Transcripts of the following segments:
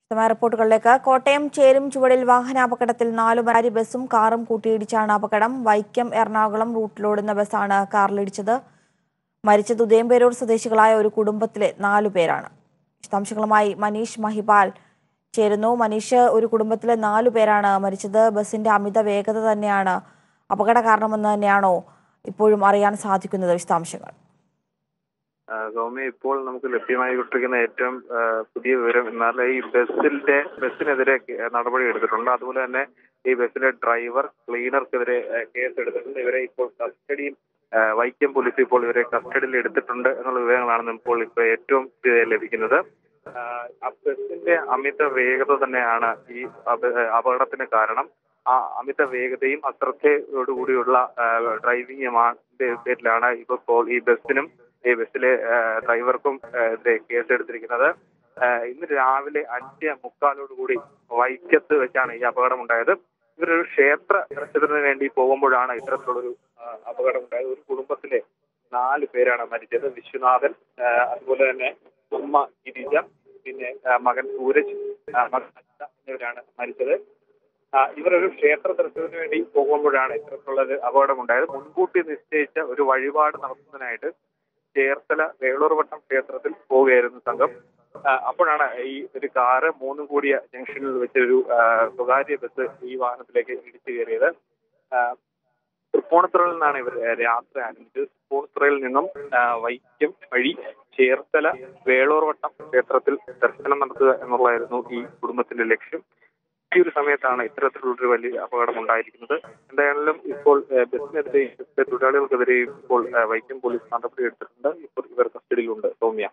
വിശദമായ റിപ്പോർട്ടുകളിലേക്ക് കോട്ടയം ചേരും ചുവടിൽ വാഹനാപകടത്തിൽ നാലു മരാരി ബസ്സും കാറും കൂട്ടിയിടിച്ചാണ് അപകടം വൈക്കം എറണാകുളം റൂട്ടിലോടുന്ന ബസ്സാണ് കാറിലിടിച്ചത് മരിച്ചത് ഉദയംപേരൂർ സ്വദേശികളായ ഒരു കുടുംബത്തിലെ നാലു പേരാണ് വിശദാംശങ്ങളുമായി മനീഷ് മഹിപാൽ ചേരുന്നു മനീഷ് ഒരു കുടുംബത്തിലെ നാലു പേരാണ് മരിച്ചത് ബസിന്റെ അമിത വേഗത തന്നെയാണ് അപകട കാരണമെന്ന് തന്നെയാണോ ഇപ്പോഴും അറിയാൻ സാധിക്കുന്നത് വിശദാംശങ്ങൾ ആ, സൗമ്യ ഇപ്പോൾ നമുക്ക് ലഭ്യമായിക്കൊണ്ടിരിക്കുന്ന ഏറ്റവും ആ, പുതിയ വിവരം എന്നാൽ ഈ ബസ്സിന്റെ ബസ്സിനെതിരെ കേ- നടപടി എടുത്തിട്ടുണ്ട് അതുപോലെ തന്നെ ഈ ബസ്സിലെ ഡ്രൈവർ ക്ലീനർക്കെതിരെ ആ, കേസ് എടുത്തിട്ടുണ്ട് ഇവരെ ഇപ്പോൾ കസ്റ്റഡിയിൽ ആ, വൈക്കം പോലീസ് ഇപ്പോൾ ഇവരെ കസ്റ്റഡിയിൽ എടുത്തിട്ടുണ്ട് എന്നുള്ള വിവരങ്ങളാണ് ഇപ്പോൾ ഇപ്പോൾ ഏറ്റവും പുതിയതായി ലഭിക്കുന്നത് ആ, ആ ബസ്സിന്റെ അമിത വേഗത തന്നെയാണ് ഈ അപ- അപകടത്തിന് കാരണം ആ അമിത വേഗതയും അശ്രദ്ധയോടുകൂടിയുള്ള ഡ്രൈവിംഗുമാണ് പേരിലാണ് ഇപ്പോൾ ഈ ബസ്സിനും ഈ ബസ്സിലെ ആ, ഡ്രൈവർക്കും ആ, ഇത് കേസ് എടുത്തിരിക്കുന്നത് ആ, ഇന്ന് രാവിലെ അഞ്ച് മുക്കാലോടുകൂടി വൈക്കത്ത് വെച്ചാണ് ഈ അപകടം ഉണ്ടായത് ഇവരൊരു ക്ഷേത്ര ദർശനത്തിന് വേണ്ടി പോകുമ്പോഴാണ് ഇത്തരത്തിലുള്ളൊരു ആ, അപകടം ഉണ്ടായത് ഒരു കുടുംബത്തിലെ നാല് പേരാണ് മരിച്ചത് വിശ്വനാഥൻ ആ, അതുപോലെ തന്നെ അമ്മ ഗിരിജ പിന്നെ ആ, മകൻ സൂരജ് ആ, മകൻ അനിത എന്നിവരാണ് മരിച്ചത് ആ, ഇവരൊരു ക്ഷേത്ര ദർശനത്തിന് വേണ്ടി പോകുമ്പോഴാണ് ഇത്തരത്തിലുള്ള ഒരു അപകടമുണ്ടായത് മുൻകൂട്ടി നിശ്ചയിച്ച ഒരു വഴിപാട് നടത്തുന്നതിനായിട്ട് ചേർത്തല വേളൂർവട്ടം ക്ഷേത്രത്തിൽ പോവുകയായിരുന്നു സംഘം ആ, അപ്പോഴാണ് ഈ ഒരു കാറ് മൂന്നും കൂടിയ ജംഗ്ഷനിൽ വെച്ചൊരു ആ, സ്വകാര്യ ബസ് ഈ വാഹനത്തിലേക്ക് ഇടിച്ചു കയറിയത് ആ, തൃപ്പൂണിത്തുറയിൽ നിന്നാണ് ഇവർ യാത്ര ആരംഭിച്ചത് തൃപ്പൂണിത്തുറയിൽ നിന്നും ആ, വൈക്കം വഴി ചേർത്തല വേളൂർവട്ടം ക്ഷേത്രത്തിൽ ദർശനം നടത്തുക എന്നുള്ളതായിരുന്നു ഈ കുടുംബത്തിന്റെ ലക്ഷ്യം ഈ ഒരു സമയത്താണ് ഇത്തരത്തിലുള്ളൊരു വലിയ അപകടം ഉണ്ടായിരിക്കുന്നത് എന്തായാലും ഇപ്പോൾ ഏഹ്, ബസ്സിനെതിരെയും ബസ്സിലെ തൊഴിലാളികൾക്കെതിരെയും ഇപ്പോൾ ഏഹ്, വൈക്കം പോലീസ് നടപടി എടുത്തിട്ടുണ്ട് ഇപ്പോൾ ഇവർ കസ്റ്റഡിയിലുണ്ട് സൗമ്യ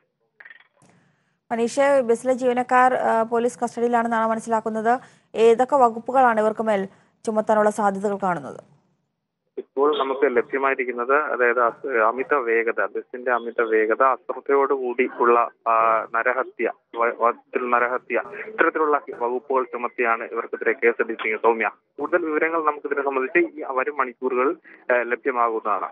മനീഷ് ബസ്സിലെ ജീവനക്കാർ ആ, പോലീസ് കസ്റ്റഡിയിലാണെന്നാണ് മനസ്സിലാക്കുന്നത് ഏതൊക്കെ വകുപ്പുകളാണ് ഇവർക്ക് മേൽ ചുമത്താനുള്ള സാധ്യതകൾ കാണുന്നത് ഇപ്പോൾ നമുക്ക് ലഭ്യമായിരിക്കുന്നത് അതായത് അസ്- അമിത വേഗത ബസ്സിന്റെ അമിത വേഗത അശ്രദ്ധയോടുകൂടി ഉള്ള ആ, നരഹത്യ വ- വധത്തിൽ നരഹത്യ ഇത്തരത്തിലുള്ള വകുപ്പുകൾ ചുമത്തിയാണ് ഇവർക്കെതിരെ കേസെടുത്തിരിക്കുന്നത് സൗമ്യ കൂടുതൽ വിവരങ്ങൾ നമുക്കിതിനെ സംബന്ധിച്ച് ഈ വരും മണിക്കൂറുകളിൽ ഏഹ്, ലഭ്യമാകുന്നതാണ്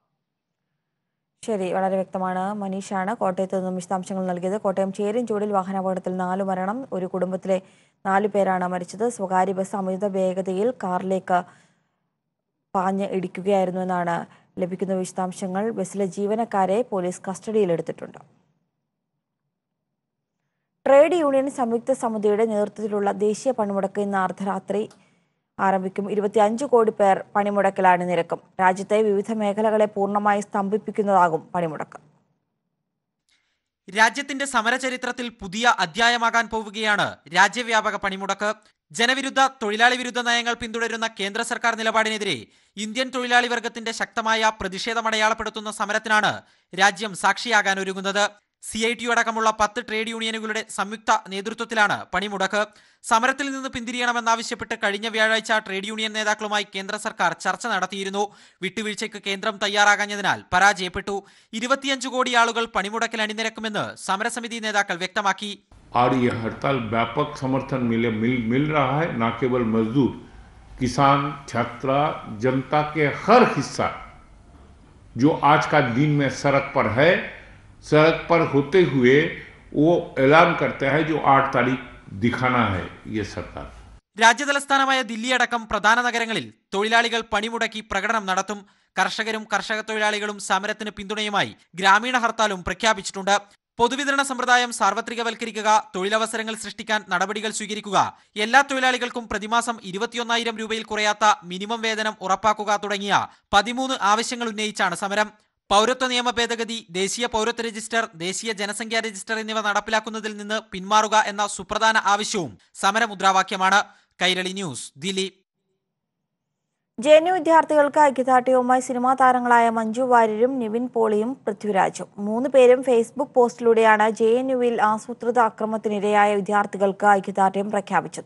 ശരി വളരെ വ്യക്തമാണ് മനീഷാണ് കോട്ടയത്ത് നിന്നും വിശദാംശങ്ങൾ നൽകിയത് കോട്ടയം ചേരിൻചൂടിൽ വാഹനാപകടത്തിൽ നാലു മരണം ഒരു കുടുംബത്തിലെ നാലു പേരാണ് മരിച്ചത് സ്വകാര്യ ബസ് അമിത വേഗതയിൽ കാറിലേക്ക് പാഞ്ഞ് ഇടിക്കുകയായിരുന്നു എന്നാണ് ലഭിക്കുന്ന വിശദാംശങ്ങൾ ബസ്സിലെ ജീവനക്കാരെ പോലീസ് കസ്റ്റഡിയിലെടുത്തിട്ടുണ്ട് ട്രേഡ് യൂണിയൻ സംയുക്ത സമിതിയുടെ നേതൃത്വത്തിലുള്ള ദേശീയ പണിമുടക്ക് ഇന്ന് അർദ്ധരാത്രി ആരംഭിക്കും ഇരുപത്തിയഞ്ച് കോടി പേർ പണിമുടക്കിലാണ് നിരക്കും രാജ്യത്തെ വിവിധ മേഖലകളെ പൂർണ്ണമായി സ്തംഭിപ്പിക്കുന്നതാകും പണിമുടക്ക് രാജ്യത്തിന്റെ സമരചരിത്രത്തിൽ പുതിയ അധ്യായമാകാൻ പോവുകയാണ് രാജ്യവ്യാപക പണിമുടക്ക് ജനവിരുദ്ധ തൊഴിലാളി വിരുദ്ധ നയങ്ങൾ പിന്തുടരുന്ന കേന്ദ്ര സർക്കാർ നിലപാടിനെതിരെ ഇന്ത്യൻ തൊഴിലാളി വർഗത്തിന്റെ ശക്തമായ പ്രതിഷേധം അടയാളപ്പെടുത്തുന്ന സമരത്തിനാണ് രാജ്യം സാക്ഷിയാകാൻ ഒരുങ്ങുന്നത് സി ഐ ടി അടക്കമുള്ള പത്ത് ട്രേഡ് യൂണിയനുകളുടെ സംയുക്ത നേതൃത്വത്തിലാണ് പണിമുടക്ക് സമരത്തിൽ നിന്ന് പിന്തിരിയണമെന്നാവശ്യപ്പെട്ട് കഴിഞ്ഞ വ്യാഴാഴ്ച ട്രേഡ് യൂണിയൻ നേതാക്കളുമായി കേന്ദ്ര സർക്കാർ ചർച്ച നടത്തിയിരുന്നു വിട്ടുവീഴ്ചയ്ക്ക് കേന്ദ്രം തയ്യാറാകാഞ്ഞതിനാൽ പരാജയപ്പെട്ടു ഇരുപത്തിയഞ്ച് കോടി ആളുകൾ പണിമുടക്കിൽ അണിനിരക്കുമെന്ന് സമരസമിതി നേതാക്കൾ വ്യക്തമാക്കി और ये हड़ताल व्यापक समर्थन मिले मिल मिल रहा है न केवल मजदूर किसान छात्रा जनता के हर हिस्सा जो आज का दिन में सड़क पर है सड़क पर होते हुए वो ऐलान करते हैं जो आठ तारीख दिखाना है ये सरकार രാജ്യതലസ്ഥാനമായ ദില്ലി അടക്കം പ്രധാന നഗരങ്ങളിൽ തൊഴിലാളികൾ പണിമുടക്കി പ്രകടനം നടത്തും കർഷകരും കർഷക തൊഴിലാളികളും സമരത്തിന് പിന്തുണയുമായി ഗ്രാമീണ ഹർത്താലും പ്രഖ്യാപിച്ചിട്ടുണ്ട് പൊതുവിതരണ സമ്പ്രദായം സാർവത്രികവൽക്കരിക്കുക തൊഴിലവസരങ്ങൾ സൃഷ്ടിക്കാൻ നടപടികൾ സ്വീകരിക്കുക എല്ലാ തൊഴിലാളികൾക്കും പ്രതിമാസം ഇരുപത്തിയൊന്നായിരം രൂപയിൽ കുറയാത്ത മിനിമം വേതനം ഉറപ്പാക്കുക തുടങ്ങിയ പതിമൂന്ന് ആവശ്യങ്ങൾ ഉന്നയിച്ചാണ് സമരം പൗരത്വ നിയമ ഭേദഗതി ദേശീയ പൗരത്വ രജിസ്റ്റർ ദേശീയ ജനസംഖ്യാ രജിസ്റ്റർ എന്നിവ നടപ്പിലാക്കുന്നതിൽ നിന്ന് പിന്മാറുക എന്ന സുപ്രധാന ആവശ്യവും സമരമുദ്രാവാക്യമാണ് Kairali news Dilli J N U വിദ്യാർത്ഥികൾക്ക് ഐക്യദാർഢ്യവുമായി സിനിമാ താരങ്ങളായ മഞ്ജു വാര്യരും നിവിൻ പോളിയും പൃഥ്വിരാജും മൂന്ന് പേരും ഫേസ്ബുക്ക് പോസ്റ്റിലൂടെയാണ് ജെ എൻ യുവിൽ ആസൂത്രിത അക്രമത്തിനിരയായ വിദ്യാർത്ഥികൾക്ക് ഐക്യദാർഢ്യം പ്രഖ്യാപിച്ചത്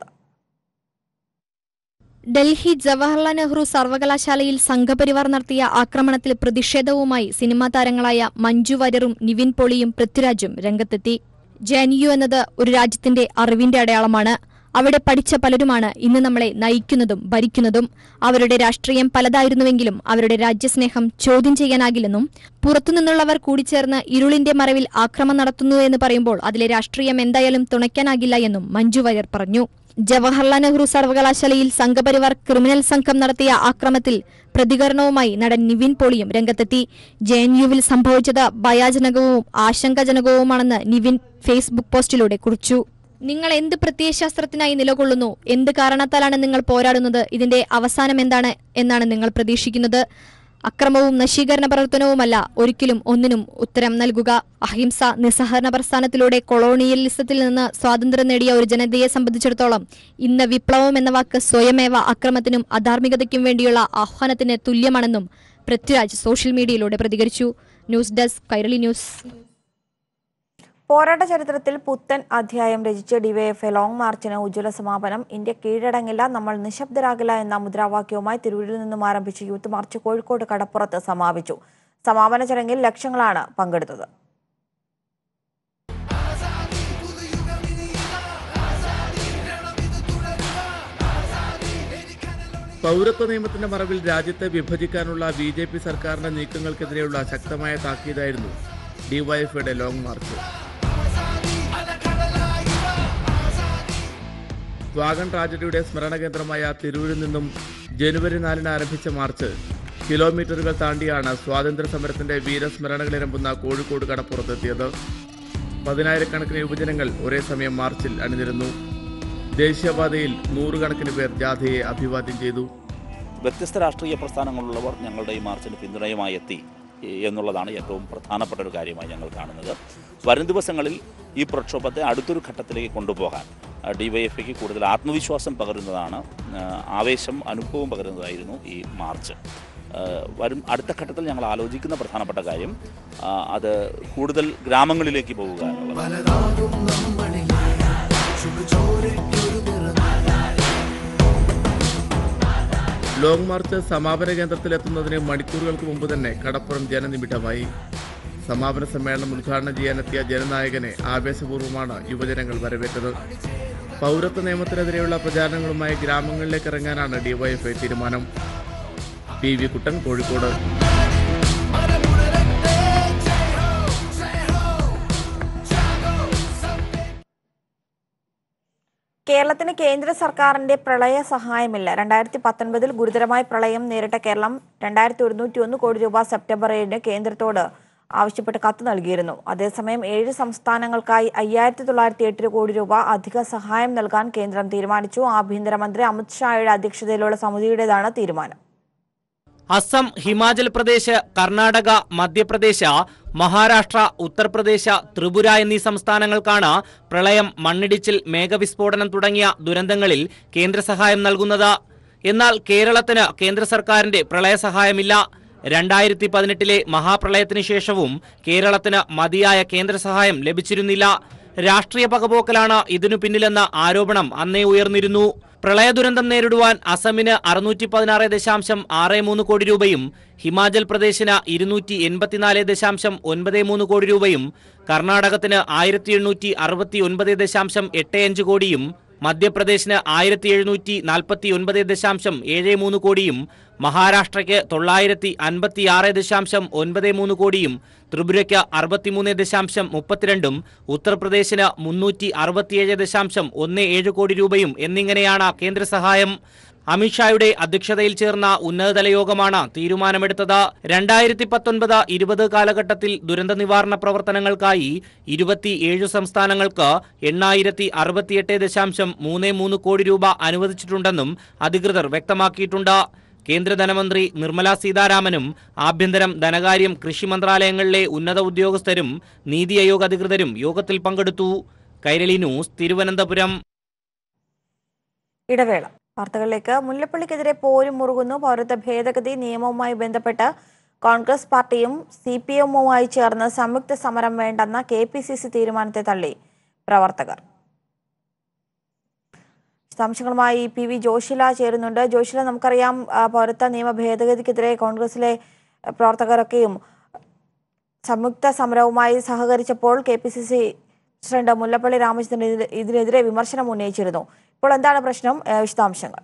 ഡൽഹി ജവഹർലാൽ നെഹ്റു സർവകലാശാലയിൽ സംഘപരിവാർ നടത്തിയ ആക്രമണത്തിൽ പ്രതിഷേധവുമായി സിനിമാ താരങ്ങളായ മഞ്ജു വാര്യറും നിവിൻ പോളിയും പൃഥ്വിരാജും രംഗത്തെത്തി ജെ എൻ യു എന്നത് ഒരു രാജ്യത്തിന്റെ അറിവിന്റെ അടയാളമാണ് അവിടെ പഠിച്ച പലരുമാണ് ഇന്ന് നമ്മളെ നയിക്കുന്നതും ഭരിക്കുന്നതും അവരുടെ രാഷ്ട്രീയം പലതായിരുന്നുവെങ്കിലും അവരുടെ രാജ്യസ്നേഹം ചോദ്യം ചെയ്യാനാകില്ലെന്നും പുറത്തുനിന്നുള്ളവർ കൂടിച്ചേർന്ന് ഇരുളിന്റെ മറവിൽ ആക്രമണം നടത്തുന്നു എന്ന് പറയുമ്പോൾ അതിലെ രാഷ്ട്രീയം എന്തായാലും തുണയ്ക്കാനാകില്ല എന്നും മഞ്ജു വാര്യർ പറഞ്ഞു ജവഹർലാൽ നെഹ്റു സർവകലാശാലയിൽ സംഘപരിവാർ ക്രിമിനൽ സംഘം നടത്തിയ ആക്രമത്തിൽ പ്രതികരണവുമായി നടൻ നിവിൻ പോളിയും രംഗത്തെത്തി ജെ എൻ യുവിൽ സംഭവിച്ചത് ഭയാജനകവും ആശങ്കാജനകവുമാണെന്ന് നിവിൻ ഫേസ്ബുക്ക് പോസ്റ്റിലൂടെ കുറിച്ചു നിങ്ങൾ എന്ത് പ്രത്യയശാസ്ത്രത്തിനായി നിലകൊള്ളുന്നു എന്ത് കാരണത്താലാണ് നിങ്ങൾ പോരാടുന്നത് ഇതിന്റെ അവസാനം എന്താണ് എന്നാണ് നിങ്ങൾ പ്രതീക്ഷിക്കുന്നത് അക്രമവും നശീകരണ പ്രവർത്തനവുമല്ല ഒരിക്കലും ഒന്നിനും ഉത്തരം നൽകുക അഹിംസ നിസ്സഹകരണ പ്രസ്ഥാനത്തിലൂടെ കൊളോണിയലിസത്തിൽ നിന്ന് സ്വാതന്ത്ര്യം നേടിയ ഒരു ജനതയെ സംബന്ധിച്ചിടത്തോളം ഇന്ന് വിപ്ലവം എന്ന വാക്ക് സ്വയമേവ അക്രമത്തിനും അധാർമികതയ്ക്കും വേണ്ടിയുള്ള ആഹ്വാനത്തിന് തുല്യമാണെന്നും പൃഥ്വിരാജ് സോഷ്യൽ മീഡിയയിലൂടെ പ്രതികരിച്ചു ന്യൂസ് ഡെസ്ക് കൈരളി ന്യൂസ് പോരാട്ട ചരിത്രത്തിൽ പുത്തൻ അധ്യായം രചിച്ച് ഡിവൈഎഫ്ഐ ലോങ് മാർച്ചിന് ഉജ്ജ്വല സമാപനം ഇന്ത്യ കീഴടങ്ങില്ല നമ്മൾ നിശബ്ദരാകില്ല എന്ന മുദ്രാവാക്യവുമായി തിരൂരിൽ നിന്നും ആരംഭിച്ച യൂത്ത് മാർച്ച് കോഴിക്കോട് കടപ്പുറത്ത് സമാപിച്ചു സമാപന ചടങ്ങിൽ ലക്ഷങ്ങളാണ് പങ്കെടുത്തത് പൗരത്വ നിയമത്തിന്റെ മറവിൽ രാജ്യത്തെ വിഭജിക്കാനുള്ള ബി ജെ പി സർക്കാരിന്റെ നീക്കങ്ങൾക്കെതിരെയുള്ള ശക്തമായ താക്കീതായിരുന്നു ഡിവൈഎഫ്ഐയുടെ ലോങ് മാർച്ച് സ്വാഗൻ ട്രാജഡിയുടെ സ്മരണ കേന്ദ്രമായ തിരൂരിൽ നിന്നും ജനുവരി നാലിന് ആരംഭിച്ച മാർച്ച് കിലോമീറ്ററുകൾ താണ്ടിയാണ് സ്വാതന്ത്ര്യ സമരത്തിന്റെ വീരസ്മരണകളിരമ്പുന്ന കോഴിക്കോട് കടപ്പുറത്തെത്തിയത് പതിനായിരക്കണക്കിന് യുവജനങ്ങൾ ഒരേ സമയം മാർച്ചിൽ അണിനിരന്നു ദേശീയപാതയിൽ നൂറുകണക്കിന് പേർ ജാഥയെ അഭിവാദ്യം ചെയ്തു വ്യത്യസ്ത രാഷ്ട്രീയ പ്രസ്ഥാനങ്ങളുള്ളവർ ഞങ്ങളുടെ ഈ മാർച്ചിന് പിന്തുണയുമായി എത്തി എന്നുള്ളതാണ് ഏറ്റവും പ്രധാനപ്പെട്ട ഒരു കാര്യമായി ഞങ്ങൾ കാണുന്നത് വരും ദിവസങ്ങളിൽ ഈ പ്രക്ഷോഭത്തെ അടുത്തൊരു ഘട്ടത്തിലേക്ക് കൊണ്ടുപോകാൻ ഡിവൈഎഫ്ഐക്ക് കൂടുതൽ ആത്മവിശ്വാസം പകരുന്നതാണ് ആ, ആവേശം അനുഭവം പകരുന്നതായിരുന്നു ഈ മാർച്ച് ആ, വരും അടുത്ത ഘട്ടത്തിൽ ഞങ്ങൾ ആലോചിക്കുന്ന പ്രധാനപ്പെട്ട കാര്യം ആ, അത് കൂടുതൽ ഗ്രാമങ്ങളിലേക്ക് പോവുക എന്നുള്ളതാണ് ലോങ് മാർച്ച് സമാപന കേന്ദ്രത്തിലെത്തുന്നതിന് മണിക്കൂറുകൾക്ക് മുമ്പ് തന്നെ കടപ്പുറം ജനനിമിഷമായി സമാപന സമ്മേളനം ഉദ്ഘാടനം ചെയ്യാനെത്തിയ ജനനായകനെ ആവേശപൂർവ്വമാണ് യുവജനങ്ങൾ വരവേറ്റത് പൗരത്വ നിയമത്തിനെതിരെയുള്ള പ്രചാരണങ്ങളുമായി ഗ്രാമങ്ങളിലേക്ക് ഇറങ്ങാനാണ് ഡിവൈഎഫ്ഐ തീരുമാനം പി വി കുട്ടൻ കോഴിക്കോട് കേരളത്തിന് കേന്ദ്ര സർക്കാരിന്റെ പ്രളയ സഹായമില്ല രണ്ടായിരത്തി പത്തൊൻപതിൽ ഗുരുതരമായ പ്രളയം നേരിട്ട കേരളം രണ്ടായിരത്തി ഒരുന്നൂറ്റി ഒന്ന് കോടി രൂപ സെപ്റ്റംബർ ഏഴിന് കേന്ദ്രത്തോട് ആവശ്യപ്പെട്ട് കത്ത് നൽകിയിരുന്നു അതേസമയം ഏഴ് സംസ്ഥാനങ്ങൾക്കായി അയ്യായിരത്തി തൊള്ളായിരത്തി എട്ട് കോടി രൂപ അധിക സഹായം നൽകാൻ കേന്ദ്രം തീരുമാനിച്ചു ആഭ്യന്തരമന്ത്രി അമിത്ഷായുടെ അധ്യക്ഷതയിലുള്ള സമിതിയുടേതാണ് തീരുമാനം അസം ഹിമാചൽ പ്രദേശ് കർണാടക മധ്യപ്രദേശ് മഹാരാഷ്ട്ര ഉത്തർപ്രദേശ് ത്രിപുര എന്നീ സംസ്ഥാനങ്ങൾക്കാണ് പ്രളയം മണ്ണിടിച്ചിൽ മേഘവിസ്ഫോടനം തുടങ്ങിയ ദുരന്തങ്ങളിൽ കേന്ദ്ര സഹായം നൽകുന്നത് എന്നാൽ കേരളത്തിന് കേന്ദ്ര സർക്കാരിന്റെ പ്രളയ സഹായമില്ല രണ്ടായിരത്തി പതിനെട്ടിലെ മഹാപ്രളയത്തിന് ശേഷവും കേരളത്തിന് മതിയായ കേന്ദ്ര സഹായം ലഭിച്ചിരുന്നില്ല രാഷ്ട്രീയ പകപോക്കലാണ് ഇതിനു പിന്നിലെന്ന ആരോപണം അന്നേ ഉയർന്നിരുന്നു പ്രളയ ദുരന്തം നേരിടുവാൻ അസമിന് അറുന്നൂറ്റി പതിനാറ് ദശാംശം ആറ് മൂന്ന് കോടി രൂപയും ഹിമാചൽ പ്രദേശിന് ഇരുന്നൂറ്റി എൺപത്തിനാല് ദശാംശം ഒൻപത് മൂന്ന് കോടി രൂപയും കർണാടകത്തിന് ആയിരത്തി എണ്ണൂറ്റി അറുപത്തി ഒൻപത് ദശാംശം എട്ട് അഞ്ച് കോടിയും മധ്യപ്രദേശിന് ആയിരത്തി എഴുന്നൂറ്റി നാൽപ്പത്തി ഒൻപത് ദശാംശം ഏഴ് മൂന്ന് കോടിയും മഹാരാഷ്ട്രയ്ക്ക് തൊള്ളായിരത്തി അൻപത്തി ആറ് ദശാംശം ഒൻപത് മൂന്ന് കോടിയും ത്രിപുരയ്ക്ക് അറുപത്തിമൂന്ന് ദശാംശം മുപ്പത്തിരണ്ടും ഉത്തർപ്രദേശിന് മുന്നൂറ്റി അറുപത്തിയേഴ് ദശാംശം ഒന്ന് ഏഴ് കോടി രൂപയും എന്നിങ്ങനെയാണ് കേന്ദ്ര സഹായം അമിത്ഷായുടെ അധ്യക്ഷതയിൽ ചേർന്ന ഉന്നതതല യോഗമാണ് തീരുമാനമെടുത്തത് രണ്ടായിരത്തി പത്തൊൻപത് ഇരുപത് കാലഘട്ടത്തിൽ ദുരന്ത നിവാരണ പ്രവർത്തനങ്ങൾക്കായി ഇരുപത്തിയേഴ് സംസ്ഥാനങ്ങൾക്ക് എണ്ണായിരത്തി അറുപത്തിയെട്ട് ദശാംശം മൂന്ന് മൂന്ന് കോടി രൂപ അനുവദിച്ചിട്ടുണ്ടെന്നും അധികൃതർ വ്യക്തമാക്കിയിട്ടുണ്ട് കേന്ദ്ര ധനമന്ത്രി നിർമ്മല സീതാരാമനും ആഭ്യന്തരം ധനകാര്യം കൃഷി മന്ത്രാലയങ്ങളിലെ ഉന്നത ഉദ്യോഗസ്ഥരും നീതി ആയോഗ് അധികൃതരും യോഗത്തിൽ പങ്കെടുത്തു കൈരളി ന്യൂസ് തിരുവനന്തപുരം ഇടവേള വാർത്തകളിലേക്ക് മുല്ലപ്പള്ളിക്കെതിരെ പോരും മുറുകുന്നു പൗരത്വ ഭേദഗതി നിയമവുമായി ബന്ധപ്പെട്ട് കോൺഗ്രസ് പാർട്ടിയും സി പി എമ്മുമായി ചേർന്ന് സംയുക്ത സമരം വേണ്ടെന്ന കെ പി സി സി തീരുമാനത്തെ തള്ളി പ്രവർത്തകർ വിശദാംശങ്ങളുമായി പി വി ജോഷില ചേരുന്നുണ്ട് ജോഷില നമുക്കറിയാം ആ, പൗരത്വ നിയമ ഭേദഗതിക്കെതിരെ കോൺഗ്രസിലെ ആ, പ്രവർത്തകരൊക്കെയും സംയുക്ത സമരവുമായി സഹകരിച്ചപ്പോൾ K P C C president Mullappally Ramachandran ഇതിന് ഇതിനെതിരെ വിമർശനം ഉന്നയിച്ചിരുന്നു ഇപ്പോൾ എന്താണ് പ്രശ്നം ഏഹ് വിശദാംശങ്ങൾ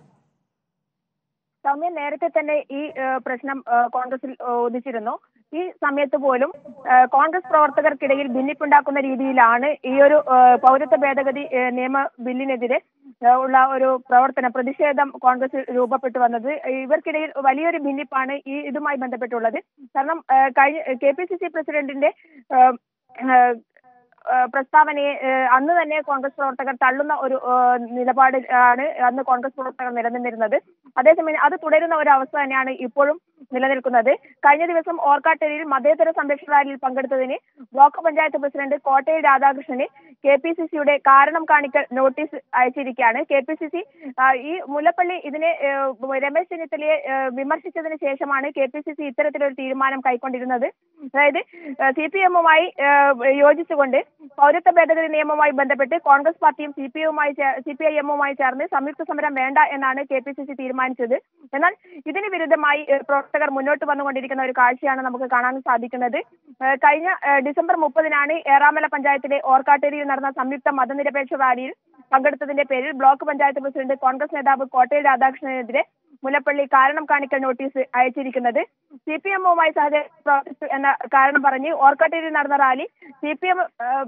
സൗമ്യ നേരത്തെ തന്നെ ഈ ഏഹ്, പ്രശ്നം ഏഹ്, കോൺഗ്രസിൽ ഏഹ്, ഉദിച്ചിരുന്നു ഈ സമയത്ത് പോലും ഏഹ്, കോൺഗ്രസ് പ്രവർത്തകർക്കിടയിൽ ഭിന്നിപ്പുണ്ടാക്കുന്ന രീതിയിലാണ് ഈ ഒരു ഏഹ്, പൗരത്വ ഭേദഗതി ഏഹ്, നിയമ ബില്ലിനെതിരെ ഏഹ്, ഉള്ള ഒരു പ്രവർത്തനം പ്രതിഷേധം കോൺഗ്രസിൽ രൂപപ്പെട്ടു വന്നത് ഇവർക്കിടയിൽ വലിയൊരു ഭിന്നിപ്പാണ് ഈ ഇതുമായി ബന്ധപ്പെട്ടുള്ളത് കാരണം ഏഹ്, കഴിഞ്ഞ കെ പി സി സി പ്രസിഡന്റിന്റെ ഏഹ്, ഏഹ്, ഏഹ് പ്രസ്താവനയെ ഏഹ് അന്ന് തന്നെ കോൺഗ്രസ് പ്രവർത്തകർ തള്ളുന്ന ഒരു ഏഹ് നിലപാട് ആണ് അന്ന് കോൺഗ്രസ് പ്രവർത്തകർ നിലനിന്നിരുന്നത് അതേസമയം അത് തുടരുന്ന ഒരു അവസ്ഥ തന്നെയാണ് ഇപ്പോഴും നിലനിൽക്കുന്നത് കഴിഞ്ഞ ദിവസം ഓർക്കാട്ടേരിയിൽ മതേതര സംരക്ഷണ റാലിയിൽ പങ്കെടുത്തതിന് ബ്ലോക്ക് പഞ്ചായത്ത് പ്രസിഡന്റ് കോട്ടയിൽ രാധാകൃഷ്ണന് കെ പി സി സിയുടെ കാരണം കാണിക്കൽ നോട്ടീസ് അയച്ചിരിക്കുകയാണ് കെ പി സി സി ഈ മുല്ലപ്പള്ളി ഇതിനെ ഏഹ് രമേശ് ചെന്നിത്തലയെ ഏഹ് വിമർശിച്ചതിന് ശേഷമാണ് കെ പി സി സി ഇത്തരത്തിലൊരു തീരുമാനം കൈക്കൊണ്ടിരുന്നത് അതായത് സി പി എമ്മുമായി യോജിച്ചുകൊണ്ട് പൗരത്വ ഭേദഗതി നിയമവുമായി ബന്ധപ്പെട്ട് കോൺഗ്രസ് പാർട്ടിയും സി പി എമ്മുമായി സി പി ഐ എമ്മുമായി ചേർന്ന് സംയുക്ത സമരം വേണ്ട എന്നാണ് കെ പി സി സി തീരുമാനിച്ചത് എന്നാൽ ഇതിന് വിരുദ്ധമായി ഏഹ് പ്രവർത്തകർ മുന്നോട്ട് വന്നുകൊണ്ടിരിക്കുന്ന ഒരു കാഴ്ചയാണ് നമുക്ക് കാണാൻ സാധിക്കുന്നത് ഏഹ് കഴിഞ്ഞ ഏഹ് ഡിസംബർ മുപ്പതിനാണ് ഏറാമല പഞ്ചായത്തിലെ ഓർക്കാട്ടേരിയിൽ നടന്ന സംയുക്ത മതനിരപേക്ഷ റാലിയിൽ പങ്കെടുത്തതിന്റെ പേരിൽ ബ്ലോക്ക് പഞ്ചായത്ത് പ്രസിഡന്റ് കോൺഗ്രസ് നേതാവ് കോട്ടയിൽ രാധാകൃഷ്ണനെതിരെ മുല്ലപ്പള്ളി കാരണം കാണിക്കൽ നോട്ടീസ് അയച്ചിരിക്കുന്നത് സി പി എമ്മുമായി സഹകരിച്ച് പ്രവർത്തിച്ചു എന്ന കാരണം പറഞ്ഞ് ഓർക്കാട്ടേരിയിൽ നടന്ന റാലി സി പി എം